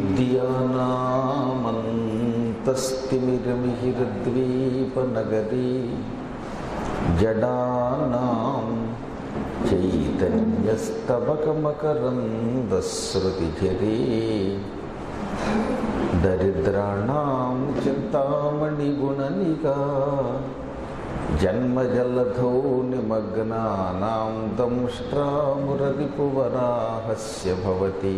విద్యానామంతస్తిమిరమిహిరద్వీపనగరీ జడానాం చైతన్యస్తవకమకరందశ్రుతిఝరీ దరిద్రాణం చింతామణిగుణనికా జన్మజలధౌ నిమగ్నానాం దంష్ట్రామురరిపువరాహస్య భవతి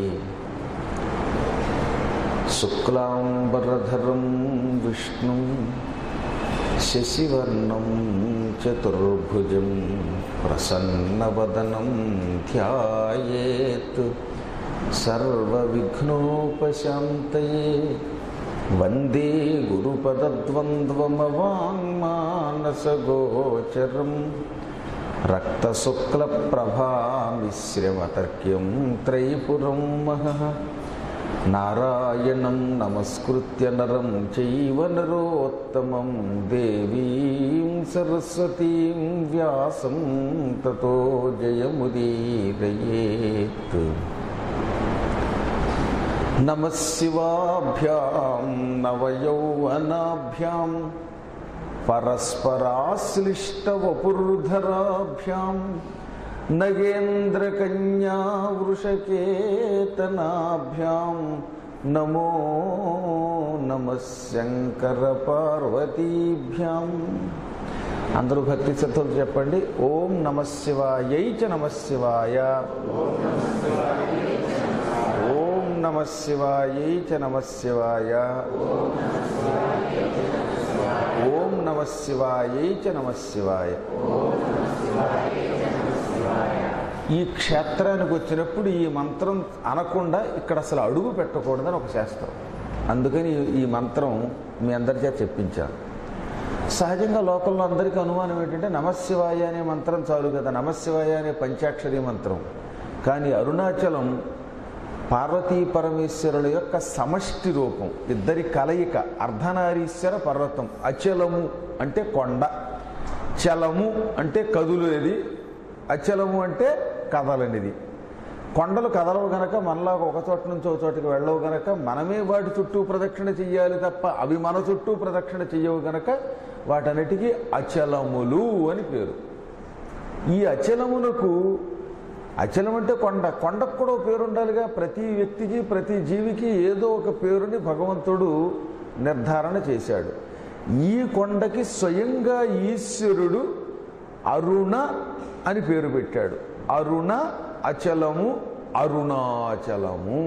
శుక్లాంబరధరం విష్ణుం శశివర్ణం చతుర్భుజం ప్రసన్నవదనం ధ్యాయేత్ సర్వవిఘ్నోపశాంతయే వందే గురుపదద్వంద్వమవాङ्మానసగోచరం రక్తశుక్లప్రభామిశ్రమతర్క్యం త్రైపురం మహః నారాయణం నమస్కృత్య నరం చైవ నరోత్తమం దేవీం సరస్వతీం వ్యాసం తతో జయముదీరయేత్ నమశివాభ్యాం నవయౌవనాభ్యాం పరస్పరాశ్లిష్టవపుర్ధరాభ్యాం నగేంద్రకన్యా వృషకేతనాభ్యాం నమో నమ శంకర పార్వతీభ్యాం అందరూ భక్తి శ్రద్ధలు చెప్పండి ఓం నమ శివాయై చ నమ శివాయ ఓం నమ శివాయై చ నమ శివాయ ఓం నమ శివాయై చ నమ శివాయ ఈ క్షేత్రానికి వచ్చినప్పుడు ఈ మంత్రం అనకుండా ఇక్కడ అసలు అడుగు పెట్టకూడదని ఒక శాస్త్రం అందుకని ఈ మంత్రం మీ అందరి చేత చెప్పించాను సహజంగా లోకంలో అందరికీ అనుమానం ఏంటంటే నమశివాయ అనే మంత్రం చాలు కదా నమశివాయ అనే పంచాక్షరి మంత్రం కానీ అరుణాచలం పార్వతీ పరమేశ్వరుల యొక్క సమష్టి రూపం ఇద్దరి కలయిక అర్ధనారీశ్వర పర్వతం అచలము అంటే కొండ చలము అంటే కదులేది అచలము అంటే కదలనిది కొండలు కదలవు గనక మనలాగా ఒక చోట నుంచి ఒక చోటికి వెళ్ళవు గనక మనమే వాటి చుట్టూ ప్రదక్షిణ చెయ్యాలి తప్ప అవి మన చుట్టూ ప్రదక్షిణ చెయ్యవు గనక వాటన్నిటికీ అచలములు అని పేరు ఈ అచలమునకు అచలం అంటే కొండ కొండకు కూడా పేరు ఉండాలిగా ప్రతి వ్యక్తికి ప్రతి జీవికి ఏదో ఒక పేరుని భగవంతుడు నిర్ధారణ చేశాడు ఈ కొండకి స్వయంగా ఈశ్వరుడు అరుణ అని పేరు పెట్టాడు అరుణ అచలము అరుణాచలము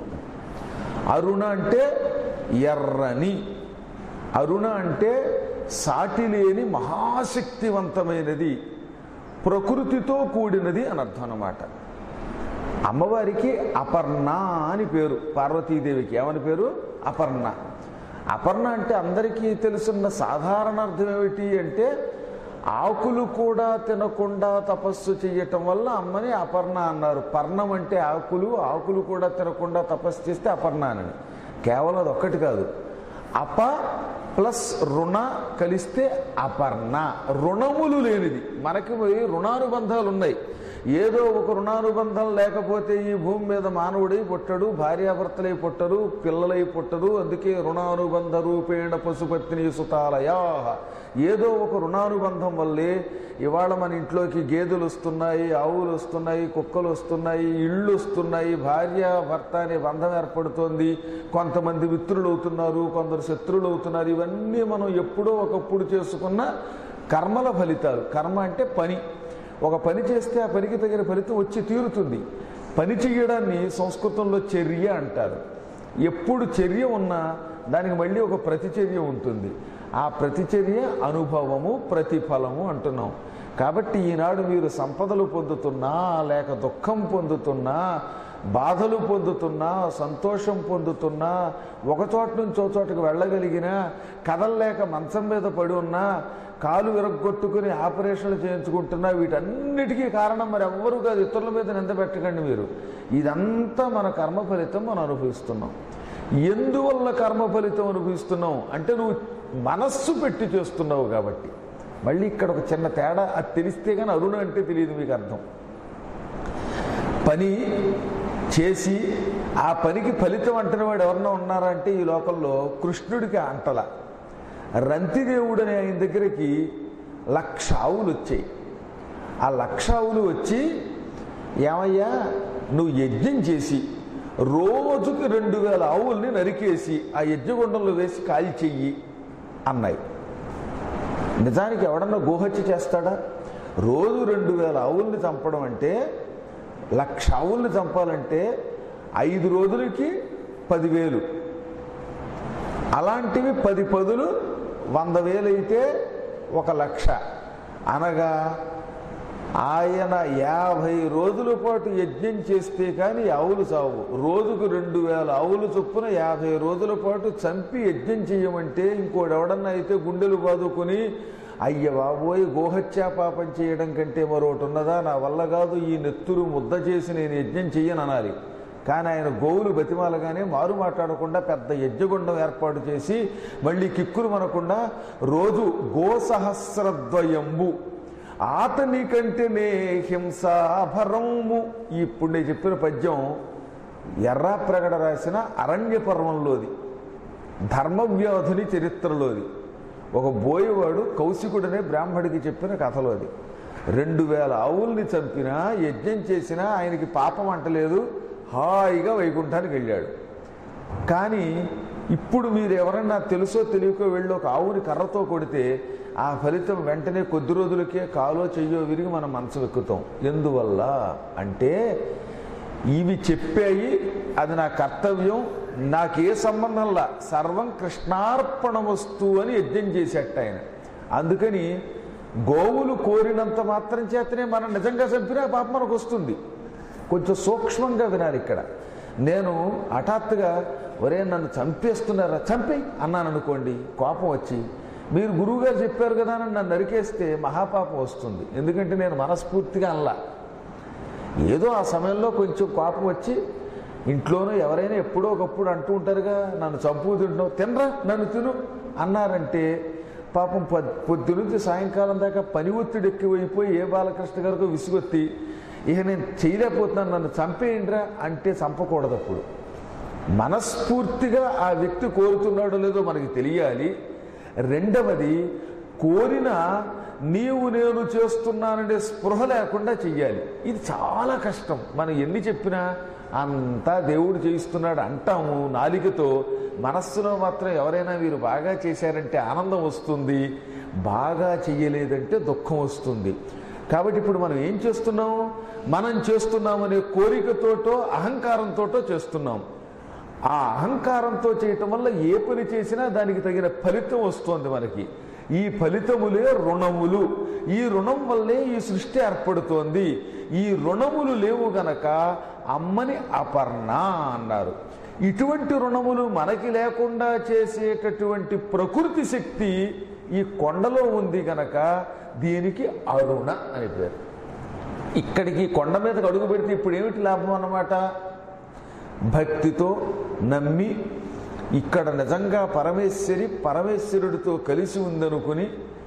అరుణ అంటే ఎర్రని అరుణ అంటే సాటి లేని మహాశక్తివంతమైనది ప్రకృతితో కూడినది అని అర్థం అన్నమాట అమ్మవారికి అపర్ణ అని పేరు పార్వతీదేవికి ఏమని పేరు అపర్ణ అపర్ణ అంటే అందరికీ తెలుసున్న సాధారణ అర్థం ఏమిటి అంటే ఆకులు కూడా తినకుండా తపస్సు చేయటం వల్ల అమ్మని అపర్ణ అన్నారు పర్ణం అంటే ఆకులు ఆకులు కూడా తినకుండా తపస్సు చేస్తే అపర్ణ అని కేవలం అది ఒక్కటి కాదు అప ప్లస్ రుణ కలిస్తే అపర్ణ రుణములు లేనిది మనకి రుణానుబంధాలు ఉన్నాయి ఏదో ఒక రుణానుబంధం లేకపోతే ఈ భూమి మీద మానవుడై పుట్టడు భార్యాభర్తలై పుట్టరు పిల్లలై పుట్టరు అందుకే రుణానుబంధ రూపేణ పశుపత్ని సుతాలయా ఏదో ఒక రుణానుబంధం వల్లే ఇవాళ మన ఇంట్లోకి గేదెలు వస్తున్నాయి ఆవులు వస్తున్నాయి కుక్కలు వస్తున్నాయి ఇళ్ళు వస్తున్నాయి భార్య భర్త అనే బంధం ఏర్పడుతోంది కొంతమంది మిత్రులు అవుతున్నారు కొందరు శత్రువులు అవుతున్నారు ఇవన్నీ మనం ఎప్పుడో ఒకప్పుడు చేసుకున్న కర్మల ఫలితాలు కర్మ అంటే పని ఒక పని చేస్తే ఆ పనికి తగిన ఫలితం వచ్చి తీరుతుంది పని చేయడాన్ని సంస్కృతంలో చర్య అంటారు ఎప్పుడు చర్య ఉన్నా దానికి మళ్ళీ ఒక ప్రతిచర్య ఉంటుంది ఆ ప్రతిచర్య అనుభవము ప్రతిఫలము అంటున్నాం కాబట్టి ఈనాడు మీరు సంపదలు పొందుతున్నా లేక దుఃఖం పొందుతున్నా బాధలు పొందుతున్నా సంతోషం పొందుతున్నా ఒక చోట నుంచి ఒక చోటకి వెళ్ళగలిగినా కదలలేక మంచం మీద పడి ఉన్నా కాలు విరగొట్టుకుని ఆపరేషన్లు చేయించుకుంటున్నా వీటన్నిటికీ కారణం మరి ఎవ్వరూ కాదు ఇతరుల మీద నింద పెట్టకండి మీరు ఇదంతా మన కర్మ ఫలితం మనం అనుభవిస్తున్నాం ఎందువల్ల కర్మ ఫలితం అనుభవిస్తున్నాం అంటే నువ్వు మనస్సు పెట్టి చేస్తున్నావు కాబట్టి మళ్ళీ ఇక్కడ ఒక చిన్న తేడా అది తెలిస్తే కానీ అరుణ అంటే తెలియదు మీకు అర్థం పని చేసి ఆ పనికి ఫలితం అంటున్న వాడు ఎవరన్నా ఉన్నారా అంటే ఈ లోకంలో కృష్ణుడికి అంటల రంతిదేవుడు అనే ఆయన దగ్గరికి లక్ష ఆవులు వచ్చాయి ఆ లక్ష ఆవులు వచ్చి ఏమయ్యా నువ్వు యజ్ఞం చేసి రోజుకి రెండు వేల ఆవుల్ని నరికేసి ఆ యజ్ఞగుండంలో వేసి కాలి చెయ్యి అన్నాయి నిజానికి ఎవడన్నా గోహత్య చేస్తాడా రోజు రెండు వేల ఆవుల్ని చంపడం అంటే లక్ష ఆవుల్ని చంపాలంటే ఐదు రోజులకి పదివేలు అలాంటివి పది పదులు వంద వేలు అయితే ఒక లక్ష అనగా ఆయన యాభై రోజుల పాటు యజ్ఞం చేస్తే కానీ ఆవులు చావు రోజుకు రెండు వేల ఆవులు చొప్పున యాభై రోజుల పాటు చంపి యజ్ఞం చేయమంటే ఇంకోటి ఎవడన్నా అయితే గుండెలు బాదుకొని అయ్య బాబోయ్ గోహత్యా పాపం చేయడం కంటే మరొకటి ఉన్నదా నా వల్ల కాదు ఈ నెత్తురు ముద్ద చేసి నేను యజ్ఞం చెయ్యను అనాలి కానీ ఆయన గోవులు బతిమాలగానే మారు మాట్లాడకుండా పెద్ద యజ్ఞగుండం ఏర్పాటు చేసి మళ్ళీ కిక్కులు మనకుండా రోజు గోసహస్రద్వయంబు ఆతని కంటేనే హింసాభరము ఇప్పుడు నేను చెప్పిన పద్యం ఎర్రాప్రగడ రాసిన అరణ్య పర్వంలోది ధర్మవ్యోధుని చరిత్రలోది ఒక బోయేవాడు కౌశికుడనే బ్రాహ్మడికి చెప్పిన కథలోది రెండు వేల ఆవుల్ని చంపినా యజ్ఞం చేసినా ఆయనకి పాపం అంటలేదు హాయిగా వైకుంఠానికి వెళ్ళాడు కానీ ఇప్పుడు మీరు ఎవరన్నా తెలుసో తెలియకో వెళ్ళి ఒక ఆవుని కర్రతో కొడితే ఆ ఫలితం వెంటనే కొద్ది రోజులకే కాలో చెయ్యో విరిగి మనం మనసు ఎక్కుతాం ఎందువల్ల అంటే ఇవి చెప్పాయి అది నా కర్తవ్యం నాకే సంబంధంలా సర్వం కృష్ణార్పణ వస్తువు అని యజ్ఞం చేసేట ఆయన అందుకని గోవులు కోరినంత మాత్రం చేతనే మనం నిజంగా చంపినా పాప మనకు వస్తుంది కొంచెం సూక్ష్మంగా వినాలి ఇక్కడ నేను హఠాత్తుగా ఒరే నన్ను చంపేస్తున్నారా చంపి అన్నాను అనుకోండి కోపం వచ్చి మీరు గురువుగారు చెప్పారు కదా అని నన్ను నరికేస్తే మహాపాపం వస్తుంది ఎందుకంటే నేను మనస్ఫూర్తిగా అనలా ఏదో ఆ సమయంలో కొంచెం కోపం వచ్చి ఇంట్లోనూ ఎవరైనా ఎప్పుడో ఒకప్పుడు అంటూ ఉంటారుగా నన్ను చంపు తింటున్నావు తినరా నన్ను తిను అన్నారంటే పాపం పొద్- పొద్దు నుంచి సాయంకాలం దాకా పని ఒత్తిడి ఎక్కువైపోయి ఏ బాలకృష్ణ గారికో విసుగొత్తి ఇక నేను చేయలేకపోతున్నాను నన్ను చంపేయండిరా అంటే చంపకూడదు అప్పుడు మనస్ఫూర్తిగా ఆ వ్యక్తి కోరుతున్నాడో లేదో మనకి తెలియాలి రెండవది కోరిన నీవు నేను చేస్తున్నాననే స్పృహ లేకుండా చెయ్యాలి ఇది చాలా కష్టం మనం ఎన్ని చెప్పినా అంతా దేవుడు చేయిస్తున్నాడు అంటాము నాలికతో మనస్సులో మాత్రం ఎవరైనా మీరు బాగా చేశారంటే ఆనందం వస్తుంది బాగా చెయ్యలేదంటే దుఃఖం వస్తుంది కాబట్టి ఇప్పుడు మనం ఏం చేస్తున్నాం మనం చేస్తున్నామనే కోరికతోటో అహంకారంతోటో చేస్తున్నాం ఆ అహంకారంతో చేయటం వల్ల ఏ పని చేసినా దానికి తగిన ఫలితం వస్తుంది మనకి ఈ ఫలితములే రుణములు ఈ రుణం వల్లే ఈ సృష్టి ఏర్పడుతోంది ఈ రుణములు లేవు గనక అమ్మని అపర్ణ అన్నారు ఇటువంటి రుణములు మనకి లేకుండా చేసేటటువంటి ప్రకృతి శక్తి ఈ కొండలో ఉంది గనక దీనికి అరుణ అని పేరు ఇక్కడికి కొండ మీదకి అడుగు పెడితే ఇప్పుడు ఏమిటి లాభం అన్నమాట భక్తితో నమ్మి ఇక్కడ నిజంగా పరమేశ్వరి పరమేశ్వరుడితో కలిసి ఉందనుకుని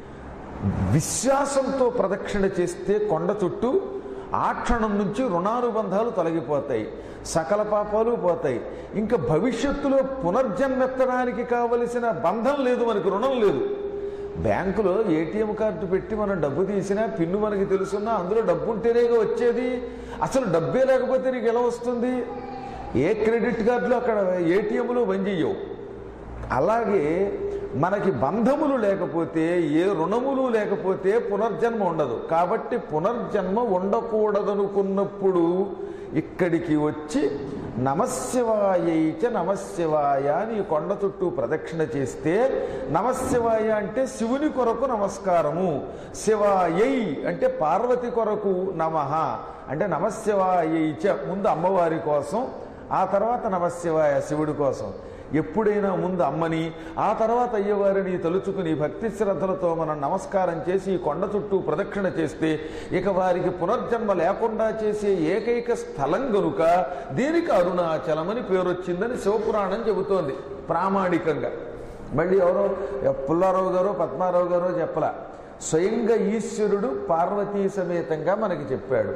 విశ్వాసంతో ప్రదక్షిణ చేస్తే కొండ చుట్టూ ఆ క్షణం నుంచి రుణానుబంధాలు తొలగిపోతాయి సకల పాపాలు పోతాయి ఇంకా భవిష్యత్తులో పునర్జన్మెత్తడానికి కావలసిన బంధం లేదు మనకి రుణం లేదు బ్యాంకులో ఏటీఎం కార్డు పెట్టి మనం డబ్బు తీసినా పిన్ను మనకి తెలుసున్నా అందులో డబ్బు ఉంటేనేగా వచ్చేది అసలు డబ్బే లేకపోతే నీకు ఎలా వస్తుంది ఏ క్రెడిట్ కార్డులో అక్కడ ఏటీఎంలో చెయ్యవు అలాగే మనకి బంధములు లేకపోతే ఏ రుణములు లేకపోతే పునర్జన్మ ఉండదు కాబట్టి పునర్జన్మ ఉండకూడదనుకున్నప్పుడు ఇక్కడికి వచ్చి నమశివాయైచ నమశివాయ అని ఈ కొండ చుట్టూ ప్రదక్షిణ చేస్తే నమశివాయ అంటే శివుని కొరకు నమస్కారము శివాయై అంటే పార్వతి కొరకు నమః అంటే నమశివాయైచ ముందు అమ్మవారి కోసం ఆ తర్వాత నమశివాయ శివుడి కోసం ఎప్పుడైనా ముందు అమ్మని ఆ తర్వాత అయ్యవారిని తలుచుకుని భక్తి శ్రద్ధలతో మనం నమస్కారం చేసి ఈ కొండ చుట్టూ ప్రదక్షిణ చేస్తే ఇక వారికి పునర్జన్మ లేకుండా చేసే ఏకైక స్థలం గనుక దీనికి అరుణాచలమని పేరు వచ్చిందని శివపురాణం చెబుతోంది ప్రామాణికంగా మళ్ళీ ఎవరో పుల్లారావు గారో పద్మారావు గారో చెప్పలా స్వయంగా ఈశ్వరుడు పార్వతీ సమేతంగా మనకి చెప్పాడు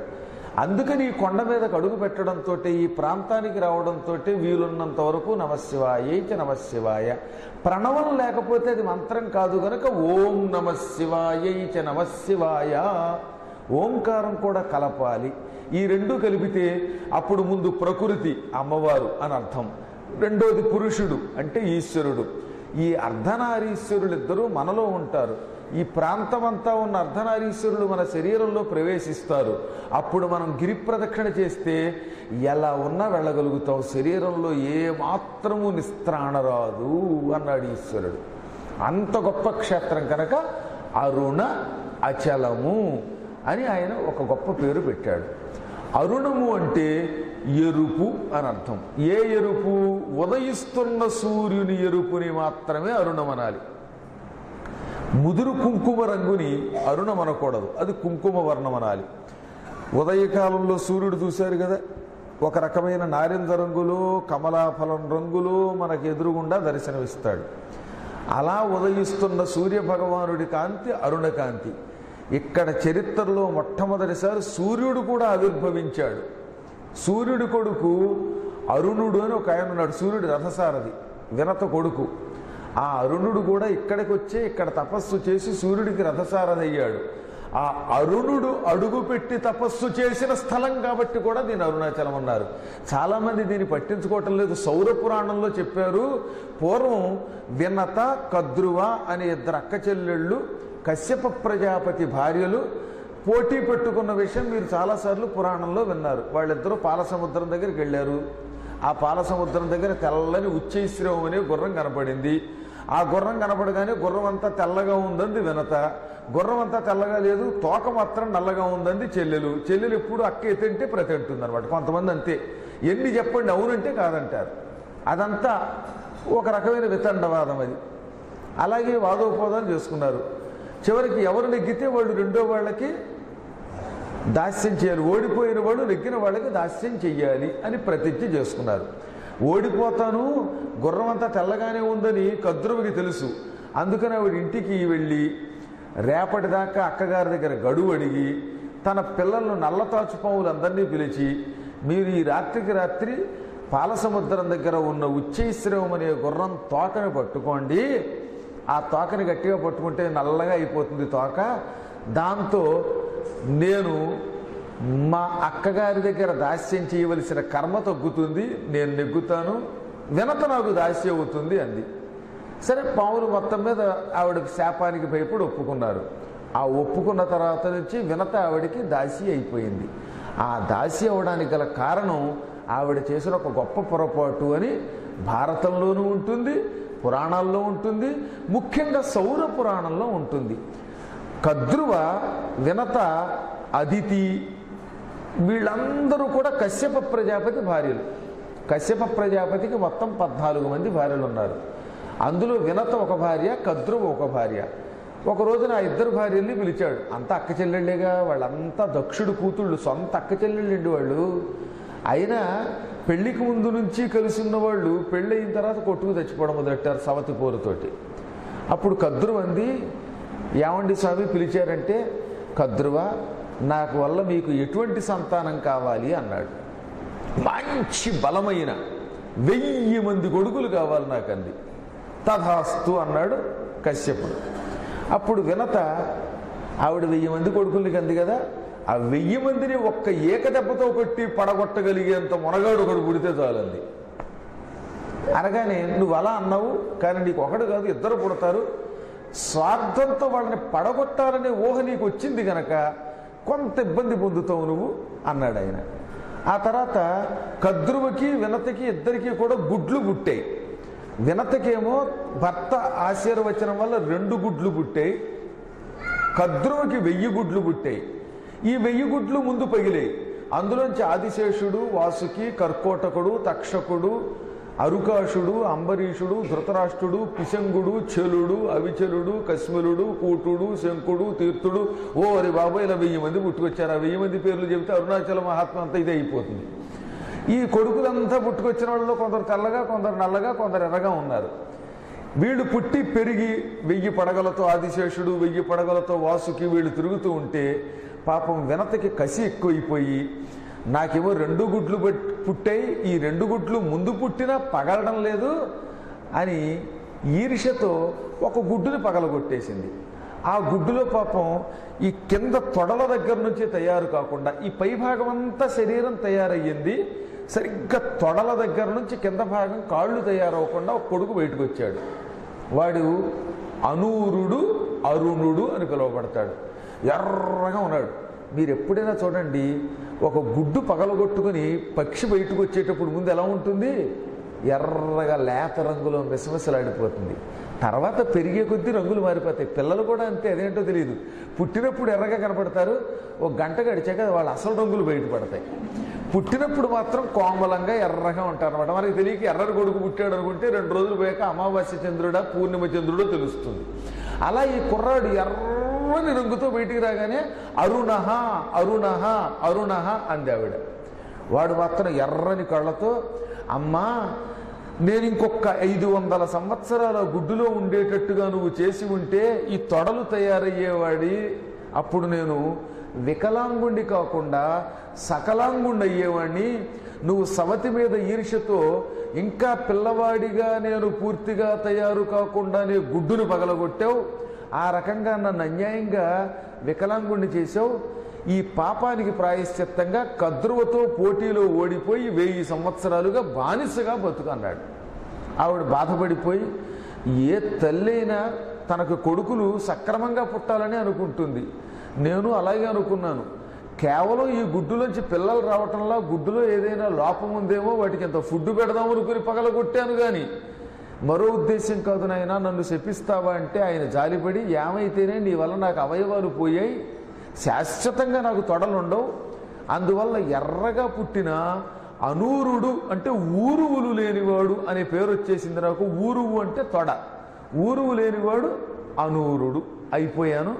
అందుకని ఈ కొండ మీదకు అడుగు పెట్టడంతో ఈ ప్రాంతానికి రావడంతో వీలున్నంత వరకు నమశివాయ చ నమశివాయ ప్రణవం లేకపోతే అది మంత్రం కాదు గనక ఓం నమశివాయ చ నమశివాయ ఓంకారం కూడా కలపాలి ఈ రెండు కలిపితే అప్పుడు ముందు ప్రకృతి అమ్మవారు అని అర్థం రెండోది పురుషుడు అంటే ఈశ్వరుడు ఈ అర్ధనారీశ్వరులిద్దరూ మనలో ఉంటారు ఈ ప్రాంతమంతా ఉన్న అర్ధనారీశ్వరులు మన శరీరంలో ప్రవేశిస్తారు అప్పుడు మనం గిరి ప్రదక్షిణ చేస్తే ఎలా ఉన్నా వెళ్ళగలుగుతాం శరీరంలో ఏ మాత్రము నిస్త్రాణ రాదు అన్నాడు ఈశ్వరుడు అంత గొప్ప క్షేత్రం కనుక అరుణ అచలము అని ఆయన ఒక గొప్ప పేరు పెట్టాడు అరుణము అంటే ఎరుపు అని అర్థం ఏ ఎరుపు ఉదయిస్తున్న సూర్యుని ఎరుపుని మాత్రమే అరుణమనాలి ముదురు కుంకుమ రంగుని అరుణమనకూడదు అది కుంకుమ వర్ణమనాలి ఉదయకాలంలో సూర్యుడు చూశారు కదా ఒక రకమైన నారింజ రంగులో కమలాఫలం రంగులో మనకు ఎదురుగుండా దర్శనమిస్తాడు అలా ఉదయిస్తున్న సూర్య భగవానుడి కాంతి అరుణ కాంతి ఇక్కడ చరిత్రలో మొట్టమొదటిసారి సూర్యుడు కూడా ఆవిర్భవించాడు సూర్యుడి కొడుకు అరుణుడు అని ఒక ఆయన ఉన్నాడు సూర్యుడి రథసారథి వినత కొడుకు ఆ అరుణుడు కూడా ఇక్కడికి వచ్చి ఇక్కడ తపస్సు చేసి సూర్యుడికి రథసారథి అయ్యాడు ఆ అరుణుడు అడుగుపెట్టి తపస్సు చేసిన స్థలం కాబట్టి కూడా దీని అరుణాచలం అన్నారు చాలామంది దీన్ని పట్టించుకోవటం లేదు సౌర పురాణంలో చెప్పారు పూర్వం వినత కద్రువ అనే ఇద్దరు అక్క చెల్లెళ్ళు కశ్యప ప్రజాపతి భార్యలు పోటీ పెట్టుకున్న విషయం మీరు చాలాసార్లు పురాణంలో విన్నారు వాళ్ళిద్దరూ పాలసముద్రం దగ్గరికి వెళ్ళారు ఆ పాలసముద్రం దగ్గర తెల్లని ఉచ్చైశ్రవం అనే గుర్రం కనపడింది ఆ గుర్రం కనపడగానే గుర్రం అంతా తెల్లగా ఉందంది వినత గుర్రం అంతా తెల్లగా లేదు తోక మాత్రం నల్లగా ఉందంది చెల్లెలు చెల్లెలు ఎప్పుడు అక్క ఎత్తంటే ప్రతి అంటుంది అనమాట కొంతమంది అంతే ఎన్ని చెప్పండి అవునంటే కాదంటారు అదంతా ఒక రకమైన వితండవాదం అది అలాగే వాదోపవాదాలు చేసుకున్నారు చివరికి ఎవరు నెగ్గితే వాళ్ళు రెండో వాళ్ళకి దాస్యం చేయాలి ఓడిపోయిన వాళ్ళు నెగ్గిన వాళ్ళకి దాస్యం చెయ్యాలి అని ప్రతిజ్ఞ చేసుకున్నారు ఓడిపోతాను గుర్రం అంతా తెల్లగానే ఉందని కద్రువుకి తెలుసు అందుకని ఆవిడ ఇంటికి వెళ్ళి రేపటిదాకా అక్కగారి దగ్గర గడువు అడిగి తన పిల్లలను నల్లతాచు పావులందరినీ పిలిచి మీరు ఈ రాత్రికి రాత్రి పాలసముద్రం దగ్గర ఉన్న ఉచ్చైశ్రవం అనే గుర్రం తోకని పట్టుకోండి ఆ తోకని గట్టిగా పట్టుకుంటే నల్లగా అయిపోతుంది తోక దాంతో నేను మా అక్కగారి దగ్గర దాస్యం చేయవలసిన కర్మ తగ్గుతుంది నేను నెగ్గుతాను వినత నాకు దాస్యం అవుతుంది అంది సరే పావులు మొత్తం మీద ఆవిడకి శాపానికి భయపడి ఒప్పుకున్నారు ఆ ఒప్పుకున్న తర్వాత నుంచి వినత ఆవిడకి దాసి అయిపోయింది ఆ దాసి అవడానికి గల కారణం ఆవిడ చేసిన ఒక గొప్ప పొరపాటు అని భారతంలోనూ ఉంటుంది పురాణాల్లో ఉంటుంది ముఖ్యంగా సౌర పురాణంలో ఉంటుంది కద్రువ వినత అదితి వీళ్ళందరూ కూడా కశ్యప ప్రజాపతి భార్యలు కశ్యప ప్రజాపతికి మొత్తం పద్నాలుగు మంది భార్యలు ఉన్నారు అందులో వినత ఒక భార్య కద్రువ ఒక భార్య ఒక రోజున ఆ ఇద్దరు భార్యల్ని పిలిచాడు అంతా అక్క చెల్లెళ్ళేగా వాళ్ళంతా దక్షుడు కూతుళ్ళు సొంత అక్క చెల్లెళ్ళండి వాళ్ళు అయినా పెళ్లికి ముందు నుంచి కలిసి ఉన్న వాళ్ళు పెళ్ళి అయిన తర్వాత కొట్టుకు తెచ్చిపోవడం మొదలెట్టారు సవతి పోరుతోటి అప్పుడు కద్రువ అంది ఏమండి స్వామి పిలిచారంటే కద్రువ నాకు వల్ల మీకు ఎటువంటి సంతానం కావాలి అన్నాడు మంచి బలమైన వెయ్యి మంది కొడుకులు కావాలి నాకు అంది తథాస్తు అన్నాడు కశ్యపుడు అప్పుడు వినత ఆవిడ వెయ్యి మంది కొడుకులకి అంది కదా ఆ వెయ్యి మందిని ఒక్క ఏకదెబ్బతో కొట్టి పడగొట్టగలిగేంత మునగాడు ఒకడు పుడితే చాలంది అనగానే నువ్వు అలా అన్నావు కానీ నీకు ఒకడు కాదు ఇద్దరు పుడతారు స్వార్థంతో వాళ్ళని పడగొట్టాలనే ఊహ నీకు వచ్చింది గనక కొంత ఇబ్బంది పొందుతావు నువ్వు అన్నాడు ఆయన ఆ తర్వాత కద్రువకి వినతకి ఇద్దరికి కూడా గుడ్లు పుట్టాయి వినతకేమో భర్త ఆశీర్వచనం వల్ల రెండు గుడ్లు పుట్టాయి కద్రువకి వెయ్యి గుడ్లు పుట్టాయి ఈ వెయ్యి గుడ్లు ముందు పగిలాయి అందులోంచి ఆదిశేషుడు వాసుకి కర్కోటకుడు తక్షకుడు అరుకాషుడు అంబరీషుడు ధృతరాష్ట్రుడు పిశంగుడు చెలుడు అవిచలుడు కశ్మలుడు కూటుడు శంకుడు తీర్థుడు ఓ అరే బాబా ఇలా వెయ్యి మంది పుట్టుకొచ్చారు ఆ వెయ్యి మంది పేర్లు చెబితే అరుణాచల మహాత్మ అంతా ఇదే అయిపోతుంది ఈ కొడుకులంతా పుట్టుకొచ్చిన వాళ్ళలో కొందరు తెల్లగా కొందరు నల్లగా కొందరు ఎర్రగా ఉన్నారు వీళ్ళు పుట్టి పెరిగి వెయ్యి పడగలతో ఆదిశేషుడు వెయ్యి పడగలతో వాసుకి వీళ్ళు తిరుగుతూ ఉంటే పాపం వినతకి కసి ఎక్కువైపోయి నాకేమో రెండు గుడ్లు పట్- పుట్టాయి ఈ రెండు గుడ్లు ముందు పుట్టినా పగలడం లేదు అని ఈర్ష్యతో ఒక గుడ్డుని పగలగొట్టేసింది ఆ గుడ్డులో పాపం ఈ కింద తొడల దగ్గర నుంచి తయారు కాకుండా ఈ పై భాగం అంతా శరీరం తయారయ్యింది సరిగ్గా తొడల దగ్గర నుంచి కింద భాగం కాళ్ళు తయారవకుండా ఒక కొడుకు బయటకు వచ్చాడు వాడు అనూరుడు అరుణుడు అని పిలువబడతాడు ఎర్రగా ఉన్నాడు మీరు ఎప్పుడైనా చూడండి ఒక గుడ్డు పగలగొట్టుకుని పక్షి బయటకు వచ్చేటప్పుడు ముందు ఎలా ఉంటుంది ఎర్రగా లేత రంగులో మిసమిసలాడిపోతుంది తర్వాత పెరిగే కొద్దీ రంగులు మారిపోతాయి పిల్లలు కూడా అంతే అదేంటో తెలియదు పుట్టినప్పుడు ఎర్రగా కనపడతారు ఒక గంట గడిచాక వాళ్ళ అసలు రంగులు బయటపడతాయి పుట్టినప్పుడు మాత్రం కోమలంగా ఎర్రగా ఉంటారు అనమాట మనకి తెలియక ఎర్రని కొడుకు పుట్టాడు అనుకుంటే రెండు రోజులు పోయాక అమావాస్య చంద్రుడా పూర్ణిమ చంద్రుడో తెలుస్తుంది అలా ఈ కుర్రాడు ఎర్రని రంగుతో బయటికి రాగానే అరుణహ అరుణహ అరుణహ అంది ఆవిడ వాడు మాత్రం ఎర్రని కళ్ళతో అమ్మా నేను ఇంకొక ఐదు వందల సంవత్సరాల గుడ్డులో ఉండేటట్టుగా నువ్వు చేసి ఉంటే ఈ తొడలు తయారయ్యేవాడి అప్పుడు నేను వికలాంగుండి కాకుండా సకలాంగుండి అయ్యేవాడిని నువ్వు సవతి మీద ఈర్ష్యతో ఇంకా పిల్లవాడిగా నేను పూర్తిగా తయారు కాకుండానే గుడ్డును పగలగొట్టావు ఆ రకంగా నన్ను అన్యాయంగా వికలాంగుణ్ణి చేశావు ఈ పాపానికి ప్రాయశ్చిత్తంగా కద్రువతో పోటీలో ఓడిపోయి వెయ్యి సంవత్సరాలుగా బానిసగా బతుకన్నాడు ఆవిడ బాధపడిపోయి ఏ తల్లైనా తనకు కొడుకులు సక్రమంగా పుట్టాలని అనుకుంటుంది నేను అలాగే అనుకున్నాను కేవలం ఈ గుడ్డులోంచి పిల్లలు రావటంలో గుడ్డులో ఏదైనా లోపం ఉందేమో వాటికి ఎంత ఫుడ్ పెడదాం అనుకుని పగలగొట్టాను కానీ మరో ఉద్దేశం కాదు నాయన నన్ను శపిస్తావా అంటే ఆయన జాలిపడి ఏమైతేనే నీ వల్ల నాకు అవయవాలు పోయాయి శాశ్వతంగా నాకు తొడలుండవు అందువల్ల ఎర్రగా పుట్టిన అనూరుడు అంటే ఊరువులు లేనివాడు అనే పేరు వచ్చేసింది నాకు ఊరువు అంటే తొడ ఊరువు లేనివాడు అనూరుడు అయిపోయాను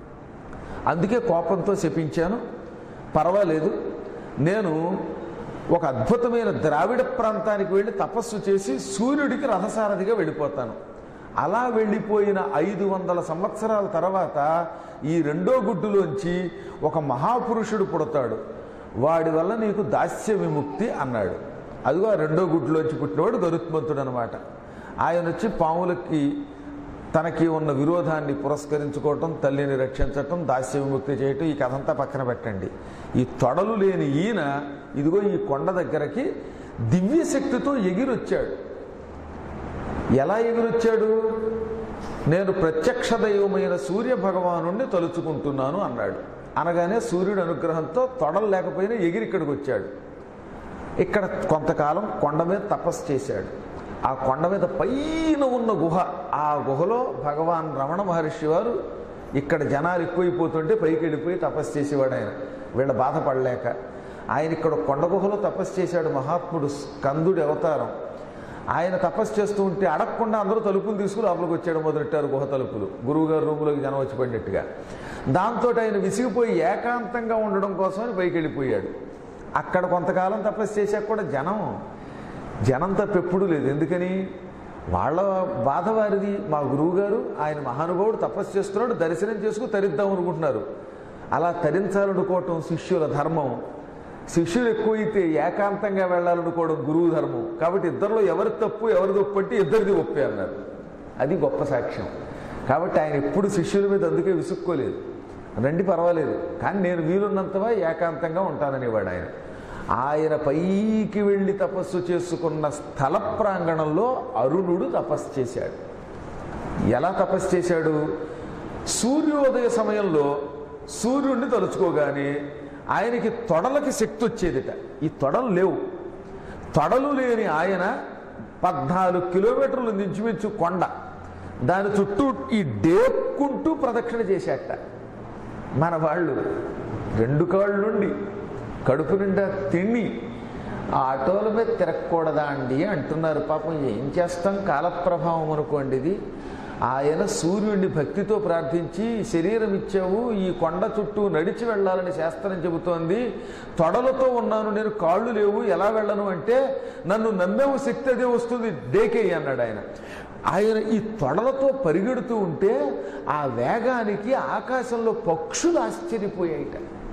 అందుకే కోపంతో శపించాను పర్వాలేదు నేను ఒక అద్భుతమైన ద్రావిడ ప్రాంతానికి వెళ్ళి తపస్సు చేసి సూర్యుడికి రథసారథిగా వెళ్ళిపోతాను అలా వెళ్ళిపోయిన ఐదు వందల సంవత్సరాల తర్వాత ఈ రెండో గుడ్డులోంచి ఒక మహాపురుషుడు పుడతాడు వాడి వల్ల నీకు దాస్య విముక్తి అన్నాడు అదిగో ఆ రెండో గుడ్డులోంచి పుట్టినవాడు గరుత్మంతుడు అనమాట ఆయన వచ్చి పాములకి తనకి ఉన్న విరోధాన్ని పురస్కరించుకోవటం తల్లిని రక్షించటం దాస్య విముక్తి చేయటం ఈ కథంతా పక్కన పెట్టండి ఈ తొడలు లేని ఈయన ఇదిగో ఈ కొండ దగ్గరకి దివ్య శక్తితో ఎగిరొచ్చాడు ఎలా ఎగిరొచ్చాడు నేను ప్రత్యక్ష దైవమైన సూర్య భగవానుణ్ణి తలుచుకుంటున్నాను అన్నాడు అనగానే సూర్యుడి అనుగ్రహంతో తొడలు లేకపోయినా ఎగిరి ఇక్కడికి వచ్చాడు ఇక్కడ కొంతకాలం కొండ మీద తపస్సు చేశాడు ఆ కొండ మీద పైన ఉన్న గుహ ఆ గుహలో భగవాన్ రమణ మహర్షి వారు ఇక్కడ జనాలు ఎక్కువైపోతుంటే పైకి వెళ్ళిపోయి తపస్సు చేసేవాడు ఆయన వీళ్ళ బాధపడలేక ఆయన ఇక్కడ ఒక కొండ గుహలో తపస్సు చేశాడు మహాత్ముడు స్కందుడి అవతారం ఆయన తపస్సు చేస్తూ ఉంటే అడగకుండా అందరూ తలుపులు తీసుకుని లోపలికి వచ్చాడు మొదలెట్టారు గుహ తలుపులు గురువుగారు రూములోకి జనం వచ్చి పడినట్టుగా దాంతో ఆయన విసిగిపోయి ఏకాంతంగా ఉండడం కోసమని పైకి వెళ్ళిపోయాడు అక్కడ కొంతకాలం తపస్సు చేశాక కూడా జనం జనం తప్ప ఎప్పుడూ లేదు ఎందుకని వాళ్ళ బాధ వారిది మా గురువుగారు ఆయన మహానుభావుడు తపస్సు చేస్తున్నాడు దర్శనం చేసుకుని తరిద్దాం అనుకుంటున్నారు అలా తరించాలనుకోవటం శిష్యుల ధర్మం శిష్యులు ఎక్కువైతే ఏకాంతంగా వెళ్ళాలనుకోవడం గురువు ధర్మం కాబట్టి ఇద్దరిలో ఎవరి తప్పు ఎవరి తప్పు అంటే ఇద్దరిది ఒప్పే అన్నారు అది గొప్ప సాక్ష్యం కాబట్టి ఆయన ఎప్పుడు శిష్యుల మీద అందుకే విసుక్కోలేదు రండి పర్వాలేదు కానీ నేను వీలున్నంతవా ఏకాంతంగా ఉంటాననేవాడు ఆయన ఆయన పైకి వెళ్ళి తపస్సు చేసుకున్న స్థల ప్రాంగణంలో అరుణుడు తపస్సు చేశాడు ఎలా తపస్సు చేశాడు సూర్యోదయ సమయంలో సూర్యుడిని తలుచుకోగానే ఆయనకి తొడలకి శక్తి వచ్చేదిట ఈ తొడలు లేవు తొడలు లేని ఆయన పద్నాలుగు కిలోమీటర్లు నించుమించు కొండ దాని చుట్టూ ఈ డేక్కుంటూ ప్రదక్షిణ చేశాట మన వాళ్ళు రెండు కాళ్ళు నుండి కడుపు నిండా తిని ఆ ఆటోల మీద తిరగకూడదా అండి అంటున్నారు పాపం ఏం చేస్తాం కాలప్రభావం అనుకోండి ఇది ఆయన సూర్యుడిని భక్తితో ప్రార్థించి శరీరం ఇచ్చావు ఈ కొండ చుట్టూ నడిచి వెళ్ళాలని శాస్త్రం చెబుతోంది తొడలతో ఉన్నాను నేను కాళ్ళు లేవు ఎలా వెళ్ళను అంటే నన్ను నమ్మేవు శక్తి అదే వస్తుంది డేకేయి అన్నాడు ఆయన ఆయన ఈ తొడలతో పరిగెడుతూ ఉంటే ఆ వేగానికి ఆకాశంలో పక్షులు ఆశ్చర్యపోయాయిట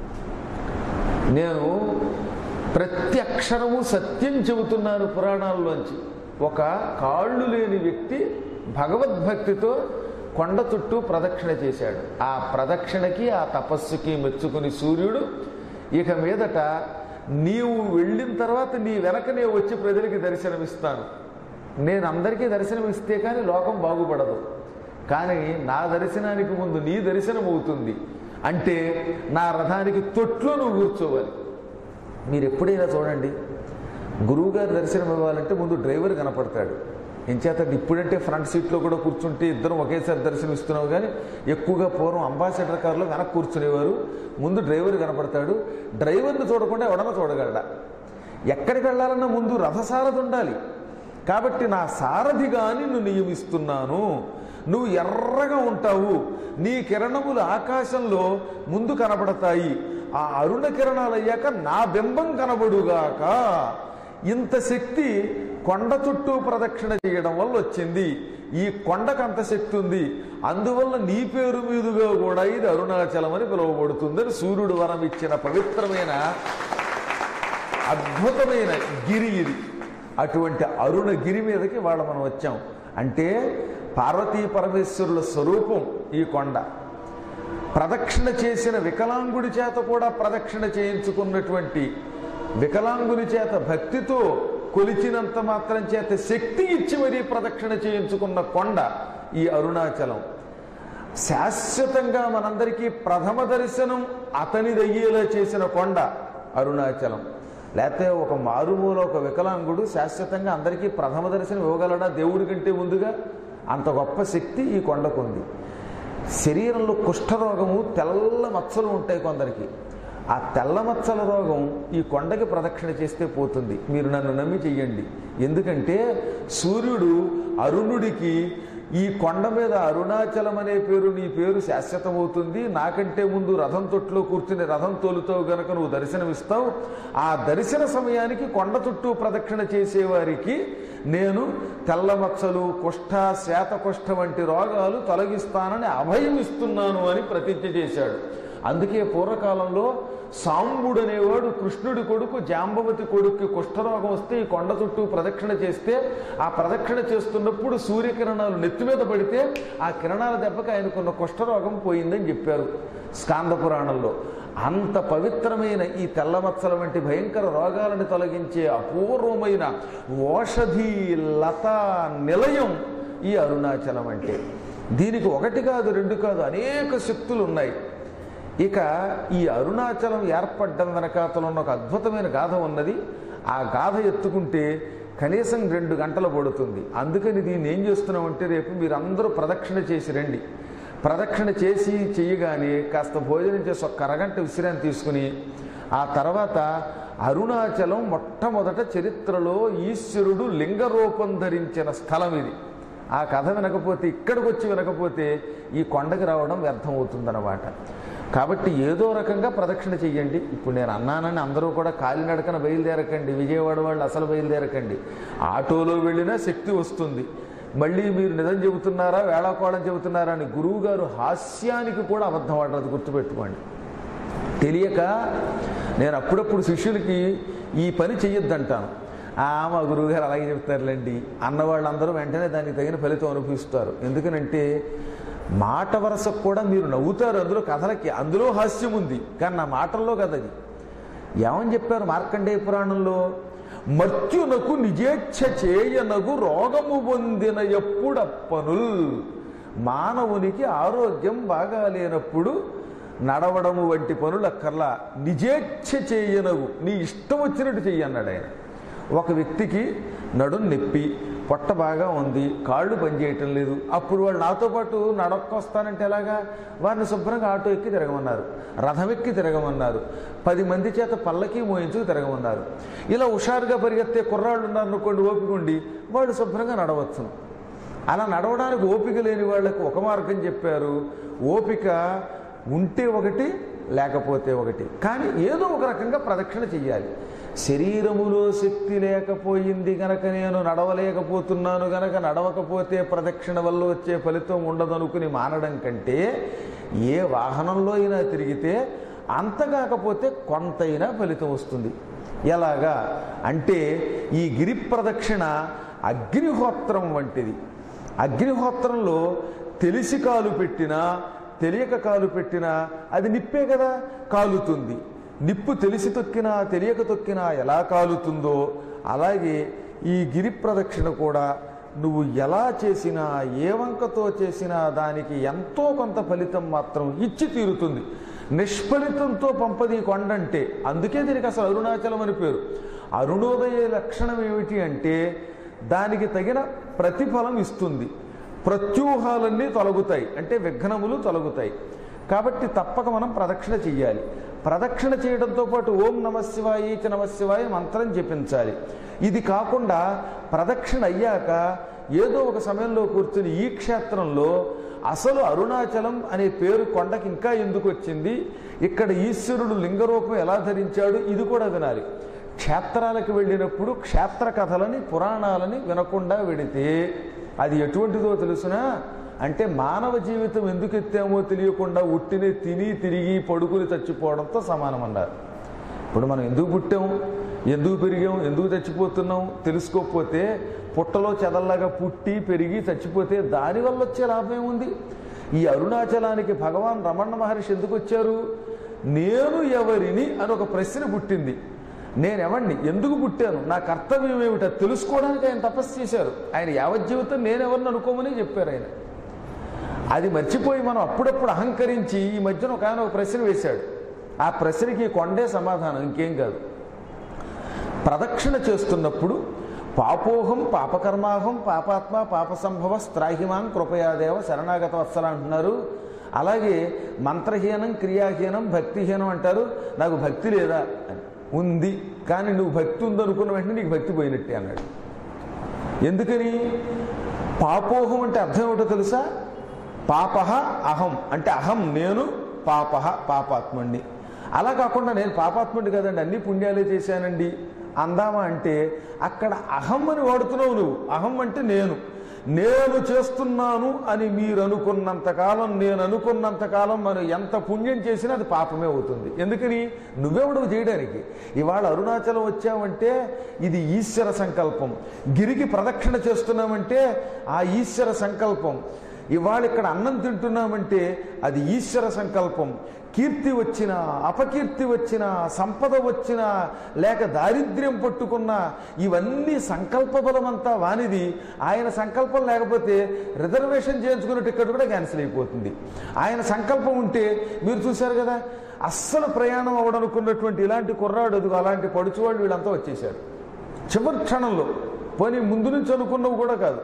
నేను ప్రతి అక్షరము సత్యం చెబుతున్నాను పురాణాల్లోంచి ఒక కాళ్ళు లేని వ్యక్తి భగవద్భక్తితో కొండ చుట్టూ ప్రదక్షిణ చేశాడు ఆ ప్రదక్షిణకి ఆ తపస్సుకి మెచ్చుకుని సూర్యుడు ఇక మీదట నీవు వెళ్ళిన తర్వాత నీ వెనకనే వచ్చి ప్రజలకి దర్శనమిస్తాను నేను అందరికీ దర్శనం ఇస్తే కానీ లోకం బాగుపడదు కానీ నా దర్శనానికి ముందు నీ దర్శనం అవుతుంది అంటే నా రథానికి తొట్లో నువ్వు కూర్చోవాలి మీరు ఎప్పుడైనా చూడండి గురువుగారి దర్శనం ఇవ్వాలంటే ముందు డ్రైవర్ కనపడతాడు ఎంచేత ఇప్పుడంటే ఫ్రంట్ సీట్లో కూడా కూర్చుంటే ఇద్దరం ఒకేసారి దర్శనం ఇస్తున్నావు కానీ ఎక్కువగా పూర్వం అంబాసిడర్ కారులో వెనక్కి కూర్చునేవారు ముందు డ్రైవర్ కనపడతాడు డ్రైవర్ని చూడకుండా ఎవడన్నా చూడగలడా ఎక్కడికి వెళ్ళాలన్నా ముందు రథసారథి ఉండాలి కాబట్టి నా సారథిగా నిన్ను నియమిస్తున్నాను నువ్వు ఎర్రగా ఉంటావు నీ కిరణములు ఆకాశంలో ముందు కనబడతాయి ఆ అరుణ కిరణాలు అయ్యాక నా బింబం కనబడుగాక ఇంత శక్తి కొండ చుట్టూ ప్రదక్షిణ చేయడం వల్ల వచ్చింది ఈ కొండకు అంత శక్తి ఉంది అందువల్ల నీ పేరు మీదుగా కూడా ఇది అరుణాచలం అని పిలువబడుతుందని సూర్యుడు వరం ఇచ్చిన పవిత్రమైన అద్భుతమైన గిరి ఇది అటువంటి అరుణ గిరి మీదకి వాళ్ళ మనం వచ్చాం అంటే పార్వతీ పరమేశ్వరుల స్వరూపం ఈ కొండ ప్రదక్షిణ చేసిన వికలాంగుడి చేత కూడా ప్రదక్షిణ చేయించుకున్నటువంటి వికలాంగుని చేత భక్తితో కొలిచినంత మాత్రం చేత శక్తి ఇచ్చి మరీ ప్రదక్షిణ చేయించుకున్న కొండ ఈ అరుణాచలం శాశ్వతంగా మనందరికీ ప్రథమ దర్శనం అతనిదయ్యేలా చేసిన కొండ అరుణాచలం లేకపోతే ఒక మారుమూల ఒక వికలాంగుడు శాశ్వతంగా అందరికీ ప్రథమ దర్శనం ఇవ్వగలడా దేవుడి కంటే ముందుగా అంత గొప్ప శక్తి ఈ కొండకుంది శరీరంలో కుష్ఠరోగము తెల్ల మచ్చలు ఉంటాయి కొందరికి ఆ తెల్ల మచ్చల రోగం ఈ కొండకి ప్రదక్షిణ చేస్తే పోతుంది మీరు నన్ను నమ్మి చెయ్యండి ఎందుకంటే సూర్యుడు అరుణుడికి ఈ కొండ మీద అరుణాచలం అనే పేరు నీ పేరు శాశ్వతమవుతుంది నాకంటే ముందు రథం తొట్టులో కూర్చుని రథం తోలుతావు గనక నువ్వు దర్శనమిస్తావు ఆ దర్శన సమయానికి కొండ చుట్టూ ప్రదక్షిణ చేసేవారికి నేను తెల్ల మచ్చలు కుష్ఠ శ్వేత కుష్ఠ వంటి రోగాలు తొలగిస్తానని అభయం ఇస్తున్నాను అని ప్రతిజ్ఞ చేశాడు అందుకే పూర్వకాలంలో సాంబుడు అనేవాడు కృష్ణుడి కొడుకు జాంబవతి కొడుక్కి కుష్ఠరోగం వస్తే ఈ కొండ చుట్టూ ప్రదక్షిణ చేస్తే ఆ ప్రదక్షిణ చేస్తున్నప్పుడు సూర్యకిరణాలు నెత్తి మీద పడితే ఆ కిరణాల దెబ్బకి ఆయనకున్న కుష్ఠరోగం పోయిందని చెప్పారు స్కాంద పురాణంలో అంత పవిత్రమైన ఈ తెల్లమచ్చల వంటి భయంకర రోగాలను తొలగించే అపూర్వమైన ఓషధి లత నిలయం ఈ అరుణాచలం అంటే దీనికి ఒకటి కాదు రెండు కాదు అనేక శక్తులు ఉన్నాయి ఇక ఈ అరుణాచలం ఏర్పడ్డం వెనకాతలో ఉన్న ఒక అద్భుతమైన గాథ ఉన్నది ఆ గాథ ఎత్తుకుంటే కనీసం రెండు గంటలు పడుతుంది అందుకని దీన్ని ఏం చేస్తున్నామంటే రేపు మీరు అందరూ ప్రదక్షిణ చేసి రండి ప్రదక్షిణ చేసి చెయ్యగానే కాస్త భోజనం చేసి ఒక అరగంట విశ్రాంతి తీసుకుని ఆ తర్వాత అరుణాచలం మొట్టమొదట చరిత్రలో ఈశ్వరుడు లింగ రూపం ధరించిన స్థలం ఇది ఆ కథ వినకపోతే ఇక్కడికి వచ్చి వినకపోతే ఈ కొండకి రావడం వ్యర్థమవుతుందన్నమాట కాబట్టి ఏదో రకంగా ప్రదక్షిణ చెయ్యండి ఇప్పుడు నేను అన్నానని అందరూ కూడా కాలినడకన బయలుదేరకండి విజయవాడ వాళ్ళు అసలు బయలుదేరకండి ఆటోలో వెళ్ళినా శక్తి వస్తుంది మళ్ళీ మీరు నిజం చెబుతున్నారా వేళాకోళం చెబుతున్నారా అని గురువు గారు హాస్యానికి కూడా అబద్ధం ఆడదు గుర్తుపెట్టుకోండి తెలియక నేను అప్పుడప్పుడు శిష్యులకి ఈ పని చెయ్యొద్దంటాను ఆ మా గురువుగారు అలాగే చెప్తారులేండి అన్నవాళ్ళందరూ వెంటనే దానికి తగిన ఫలితం అనుభవిస్తారు ఎందుకనంటే మాట వరసకు కూడా మీరు నవ్వుతారు అందులో కథలకి అందులో హాస్యం ఉంది కానీ నా మాటల్లో కథ అది ఏమని చెప్పారు మార్కండేయ పురాణంలో మర్త్యునకు నిజేచ్ఛ చేయనగు రోగము పొందిన ఎప్పుడప్పనుల్ మానవునికి ఆరోగ్యం బాగా లేనప్పుడు నడవడము వంటి పనులు అక్కర్లా నిజేచ్ఛ చేయనగు నీ ఇష్టం వచ్చినట్టు చెయ్యి అన్నాడు ఆయన ఒక వ్యక్తికి నడుం నొప్పి పొట్ట బాగా ఉంది కాళ్ళు పనిచేయటం లేదు అప్పుడు వాళ్ళు నాతో పాటు నడక్కొస్తానంటే ఎలాగా వారిని శుభ్రంగా ఆటో ఎక్కి తిరగమన్నారు రథం ఎక్కి తిరగమన్నారు పది మంది చేత పల్లకి మోయించుకు తిరగమన్నారు ఇలా హుషారుగా పరిగెత్తే కుర్రాళ్ళు ఉన్నారు అనుకోండి ఓపిక ఉండి వాళ్ళు శుభ్రంగా నడవచ్చును అలా నడవడానికి ఓపిక లేని వాళ్ళకు ఒక మార్గం చెప్పారు ఓపిక ఉంటే ఒకటి లేకపోతే ఒకటి కానీ ఏదో ఒక రకంగా ప్రదక్షిణ చెయ్యాలి శరీరములో శక్తి లేకపోయింది గనక నేను నడవలేకపోతున్నాను గనక నడవకపోతే ప్రదక్షిణ వల్ల వచ్చే ఫలితం ఉండదనుకుని మానడం కంటే ఏ వాహనంలో అయినా తిరిగితే అంత కాకపోతే కొంతైనా ఫలితం వస్తుంది ఎలాగా అంటే ఈ గిరి ప్రదక్షిణ అగ్నిహోత్రం వంటిది అగ్నిహోత్రంలో తెలిసి కాలు పెట్టినా తెలియక కాలు పెట్టినా అది నిప్పే కదా కాలుతుంది నిప్పు తెలిసి తొక్కినా తెలియక తొక్కినా ఎలా కాలుతుందో అలాగే ఈ గిరి ప్రదక్షిణ కూడా నువ్వు ఎలా చేసినా ఏ వంకతో చేసినా దానికి ఎంతో కొంత ఫలితం మాత్రం ఇచ్చి తీరుతుంది నిష్ఫలితంతో పంపది ఈ కొండ అంటే అందుకే దీనికి అసలు అరుణాచలం అని పేరు అరుణోదయ లక్షణం ఏమిటి అంటే దానికి తగిన ప్రతిఫలం ఇస్తుంది ప్రత్యూహాలన్నీ తొలగుతాయి అంటే విఘ్నములు తొలగుతాయి కాబట్టి తప్పక మనం ప్రదక్షిణ చెయ్యాలి ప్రదక్షిణ చేయడంతో పాటు ఓం నమశివాయ చ నమశివాయ మంత్రం జపించాలి ఇది కాకుండా ప్రదక్షిణ అయ్యాక ఏదో ఒక సమయంలో కూర్చుని ఈ క్షేత్రంలో అసలు అరుణాచలం అనే పేరు కొండకి ఇంకా ఎందుకు వచ్చింది ఇక్కడ ఈశ్వరుడు లింగరూపం ఎలా ధరించాడు ఇది కూడా వినాలి క్షేత్రాలకు వెళ్ళినప్పుడు క్షేత్ర కథలని పురాణాలని వినకుండా వెడితే అది ఎటువంటిదో తెలుసునా అంటే మానవ జీవితం ఎందుకు ఎత్తామో తెలియకుండా ఉట్టినే తిని తిరిగి పడుకుని చచ్చిపోవడంతో సమానం అన్నారు ఇప్పుడు మనం ఎందుకు పుట్టాం ఎందుకు పెరిగాం ఎందుకు చచ్చిపోతున్నాం తెలుసుకోకపోతే పుట్టలో చెదల్లాగా పుట్టి పెరిగి చచ్చిపోతే దానివల్ల వచ్చే లాభం ఏముంది ఈ అరుణాచలానికి భగవాన్ రమణ మహర్షి ఎందుకు వచ్చారు నేను ఎవరిని అని ఒక ప్రశ్న పుట్టింది నేనెవడిని ఎందుకు పుట్టాను నా కర్తవ్యం ఏమిటో తెలుసుకోవడానికి ఆయన తపస్సు చేశారు ఆయన యావజ్జీవితం నేనెవరిని అనుకోమని చెప్పారు ఆయన అది మర్చిపోయి మనం అప్పుడప్పుడు అహంకరించి ఈ మధ్యన ఒక ఆయన ఒక ప్రశ్న వేశాడు ఆ ప్రశ్నకి కొండే సమాధానం ఇంకేం కాదు ప్రదక్షిణ చేస్తున్నప్పుడు పాపోహం పాపకర్మాహం పాపాత్మ పాప సంభవ స్త్రాహిమాన్ కృపయాదేవ శరణాగత వత్సల అంటున్నారు అలాగే మంత్రహీనం క్రియాహీనం భక్తిహీనం అంటారు నాకు భక్తి లేదా అని ఉంది కానీ నువ్వు భక్తి ఉందనుకున్న వెంటనే నీకు భక్తి పోయినట్టే అన్నాడు ఎందుకని పాపోహం అంటే అర్థం ఏమిటో తెలుసా పాప అహం అంటే అహం నేను పాప పాపాత్ముణ్ణి అలా కాకుండా నేను పాపాత్ముడి కదండి అన్ని పుణ్యాలే చేశానండి అందామా అంటే అక్కడ అహం అని వాడుతున్నావు నువ్వు అహం అంటే నేను నేను చేస్తున్నాను అని మీరు అనుకున్నంతకాలం నేను అనుకున్నంతకాలం మనం ఎంత పుణ్యం చేసినా అది పాపమే అవుతుంది ఎందుకని నువ్వెవడవు చేయడానికి ఇవాళ అరుణాచలం వచ్చామంటే ఇది ఈశ్వర సంకల్పం గిరికి ప్రదక్షిణ చేస్తున్నామంటే ఆ ఈశ్వర సంకల్పం ఇవాళ ఇక్కడ అన్నం తింటున్నామంటే అది ఈశ్వర సంకల్పం కీర్తి వచ్చినా అపకీర్తి వచ్చినా సంపద వచ్చినా లేక దారిద్ర్యం పట్టుకున్నా ఇవన్నీ సంకల్ప బలమంతా వానిది ఆయన సంకల్పం లేకపోతే రిజర్వేషన్ చేయించుకున్న టికెట్ కూడా క్యాన్సిల్ అయిపోతుంది ఆయన సంకల్పం ఉంటే మీరు చూశారు కదా అస్సలు ప్రయాణం అవడనుకున్నటువంటి ఇలాంటి కుర్రాడు అదుగు అలాంటి పడుచువాళ్ళు వీళ్ళంతా వచ్చేసారు చివరి క్షణంలో పోనీ ముందు నుంచి అనుకున్నవి కూడా కాదు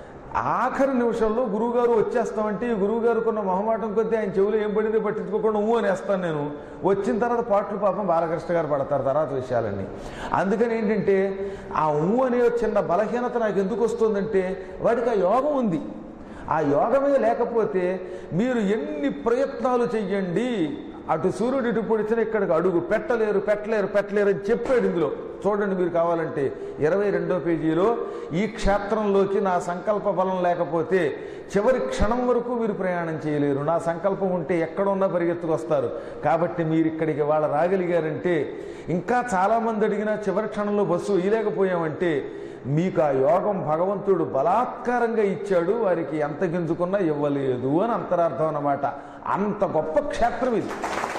ఆఖరి నిమిషంలో గురువుగారు వచ్చేస్తామంటే ఈ గురువుగారికి ఉన్న మొహమాటం కొద్దీ ఆయన చెవులు ఏం పడిందో పట్టించుకోకుండా ఊ అనేస్తాను నేను వచ్చిన తర్వాత పాటలు పాపం బాలకృష్ణ గారు పడతారు తర్వాత విషయాలన్నీ అందుకని ఏంటంటే ఆ ఊ అనే చిన్న బలహీనత నాకు ఎందుకు వస్తుందంటే వాడికి ఆ యోగం ఉంది ఆ యోగమే లేకపోతే మీరు ఎన్ని ప్రయత్నాలు చెయ్యండి అటు సూర్యుడు ఇటు పొడిచిన ఇక్కడికి అడుగు పెట్టలేరు పెట్టలేరు పెట్టలేరు అని చెప్పాడు ఇందులో చూడండి మీరు కావాలంటే ఇరవై రెండో పేజీలో ఈ క్షేత్రంలోకి నా సంకల్ప బలం లేకపోతే చివరి క్షణం వరకు మీరు ప్రయాణం చేయలేరు నా సంకల్పం ఉంటే ఎక్కడున్నా పరిగెత్తుకొస్తారు కాబట్టి మీరు ఇక్కడికి వాళ్ళ రాగలిగారంటే ఇంకా చాలామంది అడిగినా చివరి క్షణంలో బస్సు వేయలేకపోయామంటే మీకు ఆ యోగం భగవంతుడు బలాత్కారంగా ఇచ్చాడు వారికి ఎంత గింజుకున్నా ఇవ్వలేదు అని అంతరార్థం అన్నమాట అంత గొప్ప క్షేత్రం ఇది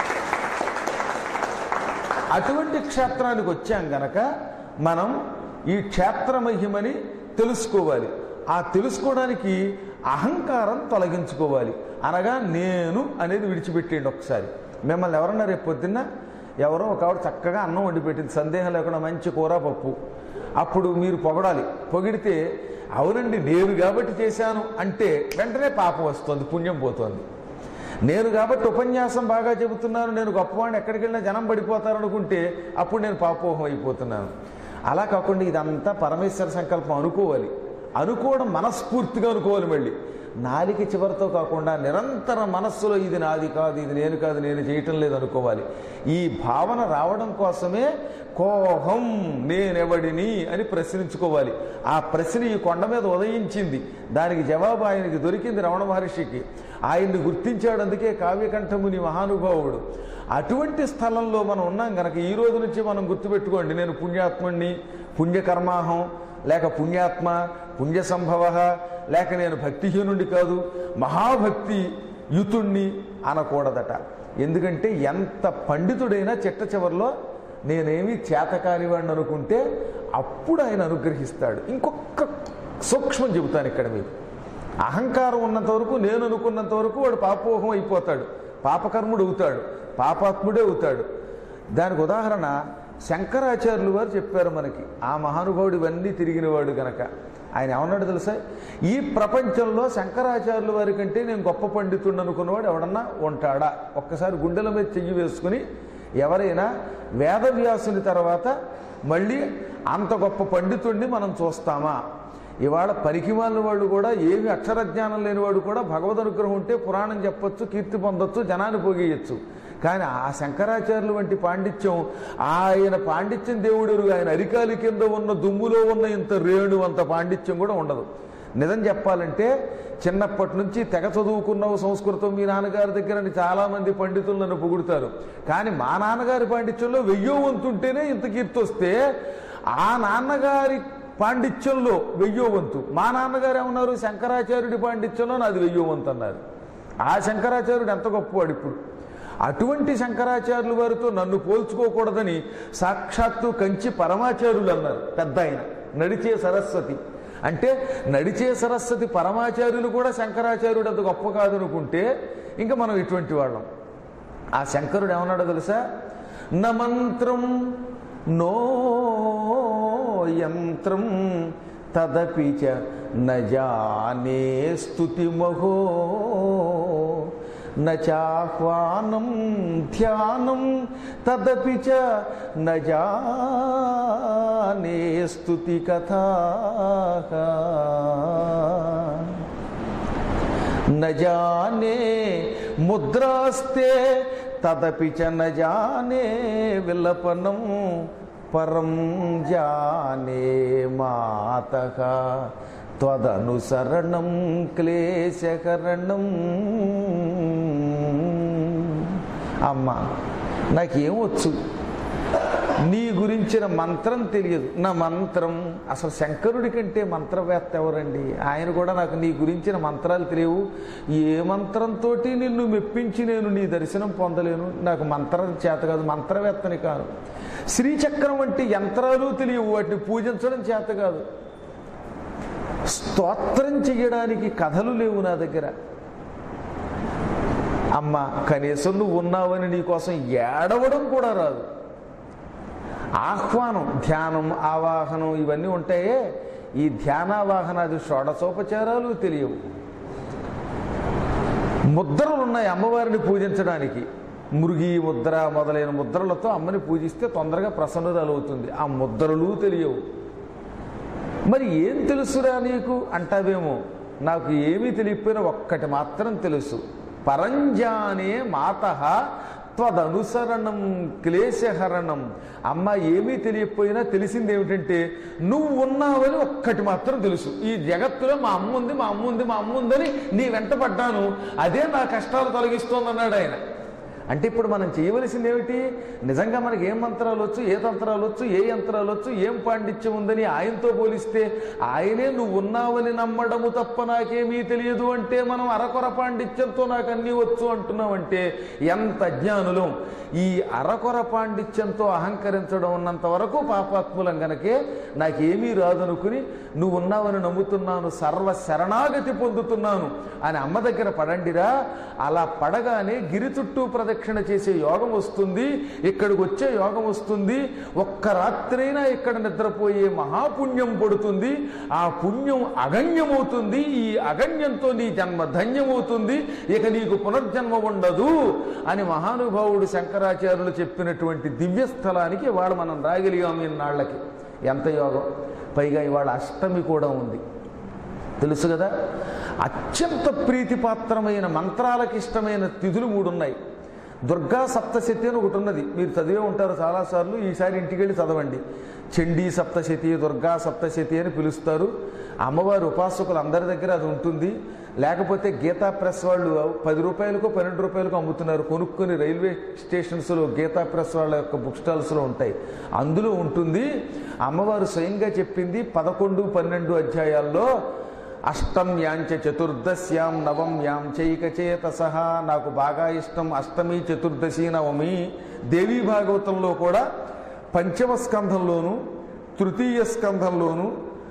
అటువంటి క్షేత్రానికి వచ్చాం గనక మనం ఈ క్షేత్ర మహిమని తెలుసుకోవాలి ఆ తెలుసుకోవడానికి అహంకారం తొలగించుకోవాలి అనగా నేను అనేది విడిచిపెట్టేయండి ఒకసారి మిమ్మల్ని ఎవరన్నా రేపు పొద్దున్న ఎవరో ఒక ఆవిడ చక్కగా అన్నం వండి పెట్టింది సందేహం లేకుండా మంచి కూర పప్పు అప్పుడు మీరు పొగడాలి పొగిడితే అవునండి నేను కాబట్టి చేశాను అంటే వెంటనే పాపం వస్తుంది పుణ్యం పోతుంది నేను కాబట్టి ఉపన్యాసం బాగా చెబుతున్నాను నేను గొప్పవాడిని ఎక్కడికి వెళ్ళినా జనం పడిపోతారు అనుకుంటే అప్పుడు నేను పాపోహం అయిపోతున్నాను అలా కాకుండా ఇదంతా పరమేశ్వర సంకల్పం అనుకోవాలి అనుకోవడం మనస్ఫూర్తిగా అనుకోవాలి మళ్ళీ నాలిక చివరితో కాకుండా నిరంతరం మనస్సులో ఇది నాది కాదు ఇది నేను కాదు నేను చేయటం లేదు అనుకోవాలి ఈ భావన రావడం కోసమే కోహం నేనెవడిని అని ప్రశ్నించుకోవాలి ఆ ప్రశ్న ఈ కొండ మీద ఉదయించింది దానికి జవాబు ఆయనకి దొరికింది రమణ మహర్షికి ఆయన్ని గుర్తించాడు అందుకే కావ్యకంఠముని మహానుభావుడు అటువంటి స్థలంలో మనం ఉన్నాం కనుక ఈ రోజు నుంచి మనం గుర్తుపెట్టుకోండి నేను పుణ్యాత్ముణ్ణి పుణ్యకర్మాహం లేక పుణ్యాత్మ పుణ్య సంభవ లేక నేను భక్తిహీనుండి కాదు మహాభక్తి యుతుణ్ణి అనకూడదట ఎందుకంటే ఎంత పండితుడైనా చిట్ట చివరిలో నేనేమి చేతకానివాడిని అనుకుంటే అప్పుడు ఆయన అనుగ్రహిస్తాడు ఇంకొక సూక్ష్మం చెబుతాను ఇక్కడ మీకు అహంకారం ఉన్నంత వరకు నేను అనుకున్నంత వరకు వాడు పాపోహం అయిపోతాడు పాపకర్ముడు అవుతాడు పాపాత్ముడే అవుతాడు దానికి ఉదాహరణ శంకరాచార్యులు వారు చెప్పారు మనకి ఆ మహానుభావుడు ఇవన్నీ తిరిగినవాడు గనక ఆయన ఏమన్నాడు తెలుసా ఈ ప్రపంచంలో శంకరాచార్యుల వారి కంటే నేను గొప్ప పండితుడు అనుకున్నవాడు ఎవడన్నా ఉంటాడా ఒక్కసారి గుండెల మీద చెయ్యి వేసుకుని ఎవరైనా వేదవ్యాసుని తర్వాత మళ్ళీ అంత గొప్ప పండితుడిని మనం చూస్తామా ఇవాళ పరికిమాలిన వాళ్ళు కూడా ఏమి అక్షరజ్ఞానం లేనివాడు కూడా భగవద్ అనుగ్రహం ఉంటే పురాణం చెప్పొచ్చు కీర్తి పొందొచ్చు జనాన్ని పోగేయచ్చు కానీ ఆ శంకరాచార్యులు వంటి పాండిత్యం ఆయన పాండిత్యం దేవుడు ఆయన అరికాలి కింద ఉన్న దుమ్ములో ఉన్న ఇంత రేణు అంత పాండిత్యం కూడా ఉండదు నిజం చెప్పాలంటే చిన్నప్పటి నుంచి తెగ చదువుకున్నావు సంస్కృతం మీ నాన్నగారి దగ్గర అని చాలామంది పండితులు నన్ను పొగుడుతారు కానీ మా నాన్నగారి పాండిత్యంలో వెయ్యో వంతుంటేనే ఇంత కీర్తి వస్తే ఆ నాన్నగారి పాండిత్యంలో వెయ్యో వంతు మా నాన్నగారు ఏమన్నారు శంకరాచార్యుడి పాండిత్యంలో నాది వెయ్యో వంతు అన్నారు ఆ శంకరాచార్యుడు ఎంత గొప్పవాడు ఇప్పుడు అటువంటి శంకరాచార్యుల వారితో నన్ను పోల్చుకోకూడదని సాక్షాత్తు కంచి పరమాచార్యులు అన్నారు పెద్ద ఆయన నడిచే సరస్వతి అంటే నడిచే సరస్వతి పరమాచార్యులు కూడా శంకరాచార్యుడు అంత గొప్ప కాదనుకుంటే ఇంకా మనం ఇటువంటి వాళ్ళం ఆ శంకరుడు ఏమన్నాడో తెలుసా న మంత్రం నో యంత్రం తదపి చ న జానే స్తుతిమహో న చాహ్వానం ధ్యానం తదపి చ న జానే స్తుతి కథా न जाने ముద్రాస్తే తదపి చ న జానే విలపనం పరం జానే మాత త్వదనుసరణం క్లేశకరణం అమ్మా నాకేమొచ్చు నీ గురించిన మంత్రం తెలియదు నా మంత్రం అసలు శంకరుడి కంటే మంత్రవేత్త ఎవరండి ఆయన కూడా నాకు నీ గురించిన మంత్రాలు తెలియవు ఏ మంత్రంతో నిన్ను మెప్పించి నేను నీ దర్శనం పొందలేను నాకు మంత్రం చేత కాదు మంత్రవేత్తని కాను శ్రీచక్రం వంటి యంత్రాలు తెలియవు వాటిని పూజించడం చేత కాదు స్తోత్రం చెయ్యడానికి కథలు లేవు నా దగ్గర అమ్మ కనీసం నువ్వు ఉన్నావని నీ కోసం ఏడవడం కూడా రాదు ఆహ్వానం ధ్యానం ఆవాహనం ఇవన్నీ ఉంటాయే ఈ ధ్యానావాహనాది షోడసోపచారాలు తెలియవు ముద్రలు ఉన్నాయి అమ్మవారిని పూజించడానికి మురుగి ముద్ర మొదలైన ముద్రలతో అమ్మని పూజిస్తే తొందరగా ప్రసన్నురాలు అవుతుంది ఆ ముద్రలు తెలియవు మరి ఏం తెలుసురా నీకు అంటావేమో నాకు ఏమీ తెలియకపోయినా ఒక్కటి మాత్రం తెలుసు పరంజానే మాత త్వదనుసరణం క్లేశహరణం అమ్మ ఏమీ తెలియకపోయినా తెలిసింది ఏమిటంటే నువ్వు ఉన్నావని ఒక్కటి మాత్రం తెలుసు ఈ జగత్తులో మా అమ్మ ఉంది మా అమ్మ ఉంది మా అమ్మ ఉందని నీ వెంట పడ్డాను అదే నా కష్టాలు తొలగిస్తోందన్నాడు ఆయన అంటే ఇప్పుడు మనం చేయవలసింది ఏమిటి నిజంగా మనకి ఏం మంత్రాలు వచ్చు ఏ తంత్రాలు వచ్చు ఏ యంత్రాలు వచ్చు ఏం పాండిత్యం ఉందని ఆయనతో పోలిస్తే ఆయనే నువ్వు ఉన్నావని నమ్మడము తప్ప నాకేమీ తెలియదు అంటే మనం అరకొర పాండిత్యంతో నాకు అన్నీ వచ్చు అంటున్నామంటే ఎంత జ్ఞానులం ఈ అరకొర పాండిత్యంతో అహంకరించడం ఉన్నంత వరకు పాపాత్ములం గనకే నాకేమీ రాదనుకుని నువ్వు ఉన్నావని నమ్ముతున్నాను సర్వ శరణాగతి పొందుతున్నాను అని అమ్మ దగ్గర పడండిరా అలా పడగానే గిరి చుట్టూ ప్రదక్షిణ చేసే యోగం వస్తుంది ఇక్కడికి వచ్చే యోగం వస్తుంది ఒక్క రాత్రైనా ఇక్కడ నిద్రపోయే మహాపుణ్యం పడుతుంది ఆ పుణ్యం అగణ్యమవుతుంది ఈ అగణ్యంతో నీ జన్మ ధన్యమవుతుంది ఇక నీకు పునర్జన్మ ఉండదు అని మహానుభావుడు శంకరాచార్యులు చెప్పినటువంటి దివ్య స్థలానికి ఇవాళ మనం రాగలిగాం ఇన్నాళ్ళకి ఎంత యోగం పైగా ఇవాళ అష్టమి కూడా ఉంది తెలుసు కదా అత్యంత ప్రీతిపాత్రమైన మంత్రాలకు ఇష్టమైన తిథులు మూడు ఉన్నాయి దుర్గా సప్తశతి అని ఒకటి ఉన్నది మీరు చదివే ఉంటారు చాలాసార్లు ఈసారి ఇంటికి వెళ్ళి చదవండి చండీ సప్తశతి దుర్గా సప్తశతి అని పిలుస్తారు అమ్మవారి ఉపాసకులు అందరి దగ్గర అది ఉంటుంది లేకపోతే గీతా ప్రెస్ వాళ్ళు పది రూపాయలకు పన్నెండు రూపాయలకు అమ్ముతున్నారు కొనుక్కొని రైల్వే స్టేషన్స్లో గీతా ప్రెస్ వాళ్ళ యొక్క బుక్ స్టాల్స్లో ఉంటాయి అందులో ఉంటుంది అమ్మవారు స్వయంగా చెప్పింది పదకొండు పన్నెండు అధ్యాయాల్లో అష్టమ్యాంచ చతుర్దశ్యాం నవమ్యాం చైకచేత సహా నాకు బాగా ఇష్టం అష్టమి చతుర్దశి నవమి దేవీ భాగవతంలో కూడా పంచమ స్కంధంలోను తృతీయ స్కంధంలోను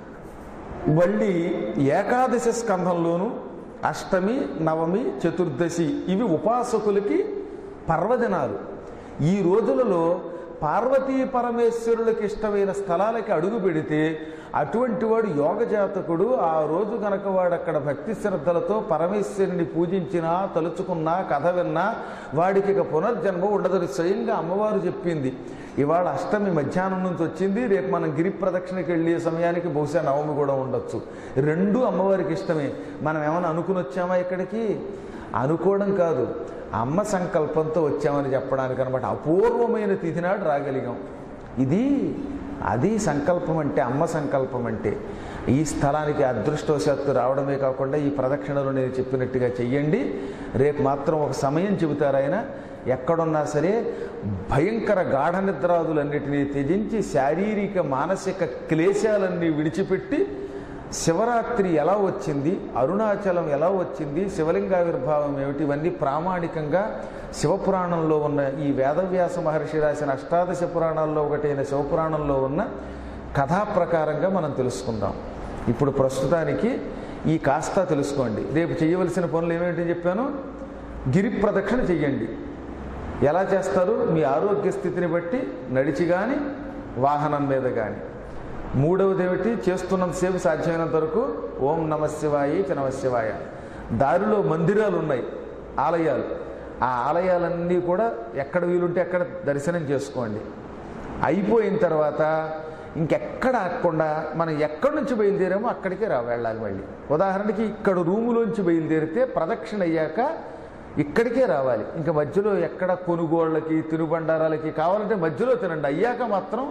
మళ్ళీ ఏకాదశ స్కంధంలోను అష్టమి నవమి చతుర్దశి ఇవి ఉపాసకులకి పర్వదినాలు ఈ రోజులలో పార్వతీ పరమేశ్వరులకు ఇష్టమైన స్థలాలకి అడుగు పెడితే అటువంటి వాడు యోగ జాతకుడు ఆ రోజు గనక వాడు అక్కడ భక్తి శ్రద్ధలతో పరమేశ్వరుని పూజించినా తలుచుకున్నా కథ విన్నా వాడికి ఇక పునర్జన్మ ఉండదని స్వయంగా అమ్మవారు చెప్పింది ఇవాళ అష్టమి మధ్యాహ్నం నుంచి వచ్చింది రేపు మనం గిరి ప్రదక్షిణకి వెళ్ళే సమయానికి బహుశా నవమి కూడా ఉండొచ్చు రెండు అమ్మవారికి ఇష్టమే మనం ఏమైనా అనుకుని వచ్చామా ఇక్కడికి అనుకోవడం కాదు అమ్మ సంకల్పంతో వచ్చామని చెప్పడానికి అనమాట అపూర్వమైన తిథి నాడు రాగలిగాం ఇది అది సంకల్పం అంటే అమ్మ సంకల్పం అంటే ఈ స్థలానికి అదృష్టవశాత్తు రావడమే కాకుండా ఈ ప్రదక్షిణలు నేను చెప్పినట్టుగా చెయ్యండి రేపు మాత్రం ఒక సమయం చెబుతారు ఆయన ఎక్కడున్నా సరే భయంకర గాఢ నిద్రాదులన్నిటినీ త్యజించి శారీరక మానసిక క్లేశాలన్నీ విడిచిపెట్టి శివరాత్రి ఎలా వచ్చింది అరుణాచలం ఎలా వచ్చింది శివలింగావిర్భావం ఏమిటి ఇవన్నీ ప్రామాణికంగా శివపురాణంలో ఉన్న ఈ వేదవ్యాస మహర్షి రాసిన అష్టాదశ పురాణాల్లో ఒకటైన శివపురాణంలో ఉన్న కథా ప్రకారంగా మనం తెలుసుకుందాం ఇప్పుడు ప్రస్తుతానికి ఈ కాస్త తెలుసుకోండి రేపు చేయవలసిన పనులు ఏమేంటి చెప్పాను గిరి ప్రదక్షిణ చెయ్యండి ఎలా చేస్తారు మీ ఆరోగ్య స్థితిని బట్టి నడిచి కానీ వాహనం మీద కానీ మూడవది ఏమిటి చేస్తున్నంతసేపు సాధ్యమైనంత వరకు ఓం నమ శివాయ చ నమ శివాయ దారిలో మందిరాలు ఉన్నాయి ఆలయాలు ఆ ఆలయాలన్నీ కూడా ఎక్కడ వీలుంటే అక్కడ దర్శనం చేసుకోండి అయిపోయిన తర్వాత ఇంకెక్కడ ఆగకుండా మనం ఎక్కడి నుంచి బయలుదేరామో అక్కడికే రా వెళ్ళాలి మళ్ళీ ఉదాహరణకి ఇక్కడ రూములోంచి బయలుదేరితే ప్రదక్షిణ అయ్యాక ఇక్కడికే రావాలి ఇంకా మధ్యలో ఎక్కడ కొనుగోళ్ళకి తినుబండారాలకి కావాలంటే మధ్యలో తినండి అయ్యాక మాత్రం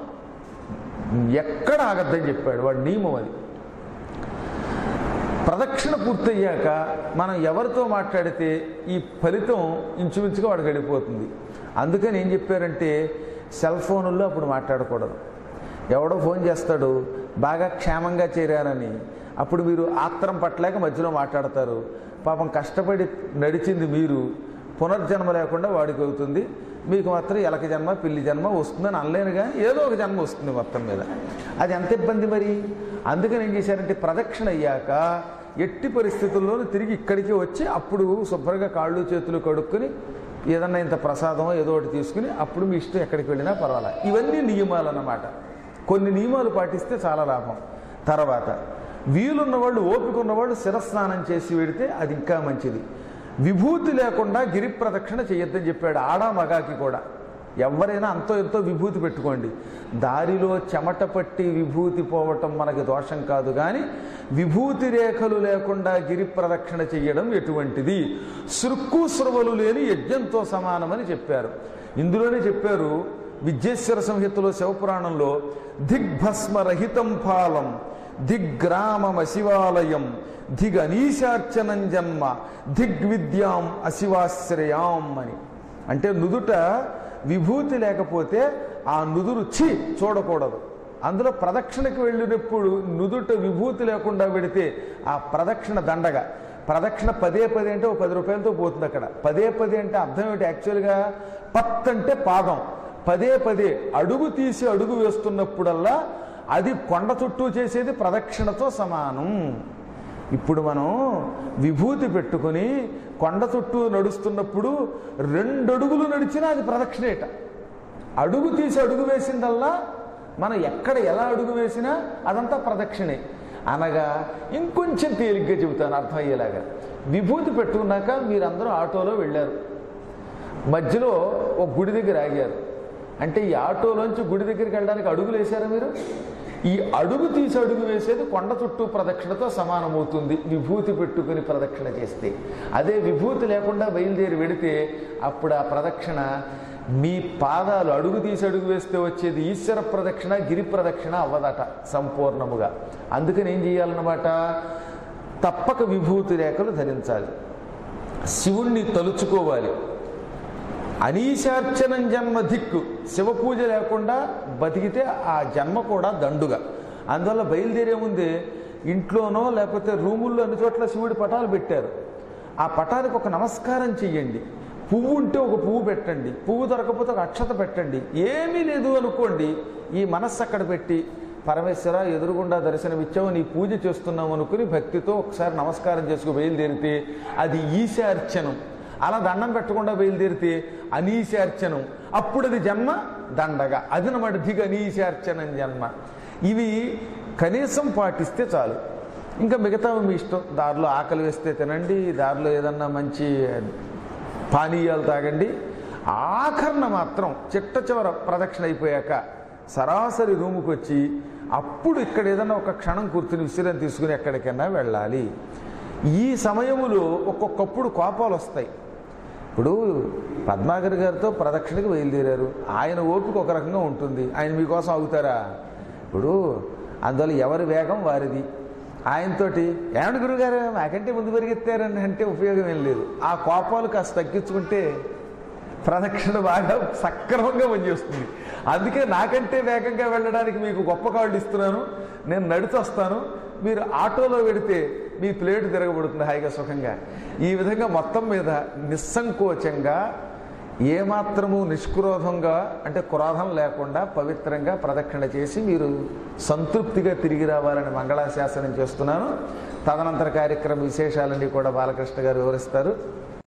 ఎక్కడ ఆగద్దని చెప్పాడు వాడు నియమం అది ప్రదక్షిణ పూర్తయ్యాక మనం ఎవరితో మాట్లాడితే ఈ ఫలితం ఇంచుమించుగా వాడు గడిపోతుంది అందుకని ఏం చెప్పారంటే సెల్ ఫోనుల్లో అప్పుడు మాట్లాడకూడదు ఎవడో ఫోన్ చేస్తాడు బాగా క్షేమంగా చేరానని అప్పుడు మీరు ఆత్రం పట్టలేక మధ్యలో మాట్లాడతారు పాపం కష్టపడి నడిచింది మీరు పునర్జన్మ లేకుండా వాడికి అవుతుంది మీకు మాత్రం ఎలక జన్మ పిల్లి జన్మ వస్తుందని అనలేను కానీ ఏదో ఒక జన్మ వస్తుంది మొత్తం మీద అది ఎంత ఇబ్బంది మరి అందుకని ఏం చేశారంటే ప్రదక్షిణ అయ్యాక ఎట్టి పరిస్థితుల్లోనూ తిరిగి ఇక్కడికి వచ్చి అప్పుడు శుభ్రంగా కాళ్ళు చేతులు కడుక్కొని ఏదన్నా ఇంత ప్రసాదమో ఏదో ఒకటి తీసుకుని అప్పుడు మీ ఇష్టం ఎక్కడికి వెళ్ళినా పర్వాలా ఇవన్నీ నియమాలు అన్నమాట కొన్ని నియమాలు పాటిస్తే చాలా లాభం తర్వాత వీలున్న వాళ్ళు ఓపిక ఉన్నవాళ్ళు శిరస్నానం చేసి వెడితే అది ఇంకా మంచిది విభూతి లేకుండా గిరి ప్రదక్షిణ చేయొద్దని చెప్పాడు ఆడ మగాకి కూడా ఎవరైనా అంతో ఎంతో విభూతి పెట్టుకోండి దారిలో చెమట పట్టి విభూతి పోవటం మనకి దోషం కాదు కానీ విభూతి రేఖలు లేకుండా గిరి ప్రదక్షిణ చెయ్యడం ఎటువంటిది సృక్కు స్రవలు లేని యజ్ఞంతో సమానమని చెప్పారు ఇందులోనే చెప్పారు విద్యేశ్వర సంహితలో శివపురాణంలో దిగ్భస్మరహితం ఫాలం దిగ్గ్రామం అశివాలయం దిగ్ అనీశార్చనం జన్మ దిగ్విద్యాం అశివాశ్రయాం అని అంటే నుదుట విభూతి లేకపోతే ఆ నుదురు చి చూడకూడదు అందులో ప్రదక్షిణకి వెళ్ళినప్పుడు నుదుట విభూతి లేకుండా పెడితే ఆ ప్రదక్షిణ దండగా ప్రదక్షిణ పదే పదే అంటే ఒక పది రూపాయలతో పోతుంది అక్కడ పదే పదే అంటే అర్థం ఏమిటి యాక్చువల్గా పత్ అంటే పాదం పదే పదే అడుగు తీసి అడుగు వేస్తున్నప్పుడల్లా అది కొండ చుట్టూ చేసేది ప్రదక్షిణతో సమానం ఇప్పుడు మనం విభూతి పెట్టుకుని కొండ చుట్టూ నడుస్తున్నప్పుడు రెండు అడుగులు నడిచినా అది ప్రదక్షిణేట అడుగు తీసి అడుగు వేసిందల్లా మనం ఎక్కడ ఎలా అడుగు వేసినా అదంతా ప్రదక్షిణే అనగా ఇంకొంచెం తేలిగ్గా చెబుతాను అర్థమయ్యేలాగా విభూతి పెట్టుకున్నాక మీరందరూ ఆటోలో వెళ్ళారు మధ్యలో ఒక గుడి దగ్గర ఆగారు అంటే ఈ ఆటోలోంచి గుడి దగ్గరికి వెళ్ళడానికి అడుగులు వేశారా మీరు ఈ అడుగు తీసి అడుగు వేసేది కొండ చుట్టూ ప్రదక్షిణతో సమానమవుతుంది విభూతి పెట్టుకుని ప్రదక్షిణ చేస్తే అదే విభూతి లేకుండా బయలుదేరి వెడితే అప్పుడు ఆ ప్రదక్షిణ మీ పాదాలు అడుగు తీసి అడుగు వేస్తే వచ్చేది ఈశ్వర ప్రదక్షిణ గిరి ప్రదక్షిణ అవ్వదట సంపూర్ణముగా అందుకని ఏం చేయాలన్నమాట తప్పక విభూతి రేఖలు ధరించాలి శివుణ్ణి తలుచుకోవాలి అనీశార్చనం జన్మ దిక్కు శివ పూజ లేకుండా బతికితే ఆ జన్మ కూడా దండుగా అందువల్ల బయలుదేరే ముందే ఇంట్లోనో లేకపోతే రూముల్లో అన్ని చోట్ల శివుడి పటాలు పెట్టారు ఆ పటానికి ఒక నమస్కారం చెయ్యండి పువ్వు ఉంటే ఒక పువ్వు పెట్టండి పువ్వు దొరకకపోతే ఒక అక్షత పెట్టండి ఏమీ లేదు అనుకోండి ఈ మనస్సు అక్కడ పెట్టి పరమేశ్వర ఎదురుగుండా దర్శనమిచ్చావు నీ పూజ చేస్తున్నావు అనుకుని భక్తితో ఒకసారి నమస్కారం చేసుకు బయలుదేరితే అది ఈశార్చనం అలా దండం పెట్టకుండా బయలుదేరితే అనీశార్చనం అప్పుడు అది జన్మ దండగా అదినమాట దిగ అనీశార్చనం జన్మ ఇవి కనీసం పాటిస్తే చాలు ఇంకా మిగతా మీ ఇష్టం దారిలో ఆకలి వేస్తే తినండి దారిలో ఏదన్నా మంచి పానీయాలు తాగండి ఆఖరణ మాత్రం చిట్ట చివర ప్రదక్షిణ అయిపోయాక సరాసరి రూముకి వచ్చి అప్పుడు ఇక్కడ ఏదన్నా ఒక క్షణం కూర్చుని విశ్రాంతి తీసుకుని ఎక్కడికైనా వెళ్ళాలి ఈ సమయములో ఒక్కొక్కప్పుడు కోపాలు వస్తాయి ఇప్పుడు పద్మాకర్ గారితో ప్రదక్షిణకి బయలుదేరారు ఆయన ఓపిక ఒక రకంగా ఉంటుంది ఆయన మీకోసం అవుతారా ఇప్పుడు అందువల్ల ఎవరి వేగం వారిది ఆయనతోటి ఏమన్నా గురుగారు మాకంటే ముందు పరిగెత్తారని అంటే ఉపయోగం ఏం లేదు ఆ కోపాలు కాస్త తగ్గించుకుంటే ప్రదక్షిణ బాగా సక్రమంగా పనిచేస్తుంది అందుకే నాకంటే వేగంగా వెళ్ళడానికి మీకు గొప్ప కాళ్ళు ఇస్తున్నాను నేను నడిచి వస్తాను మీరు ఆటోలో వెడితే మీ ప్లేట్ తిరగబడుతుంది హాయిగా సుఖంగా ఈ విధంగా మొత్తం మీద నిస్సంకోచంగా ఏమాత్రము నిష్క్రోధంగా అంటే క్రోధం లేకుండా పవిత్రంగా ప్రదక్షిణ చేసి మీరు సంతృప్తిగా తిరిగి రావాలని మంగళాశాసనం చేస్తున్నాను తదనంతర కార్యక్రమ విశేషాలన్నీ కూడా బాలకృష్ణ గారు వివరిస్తారు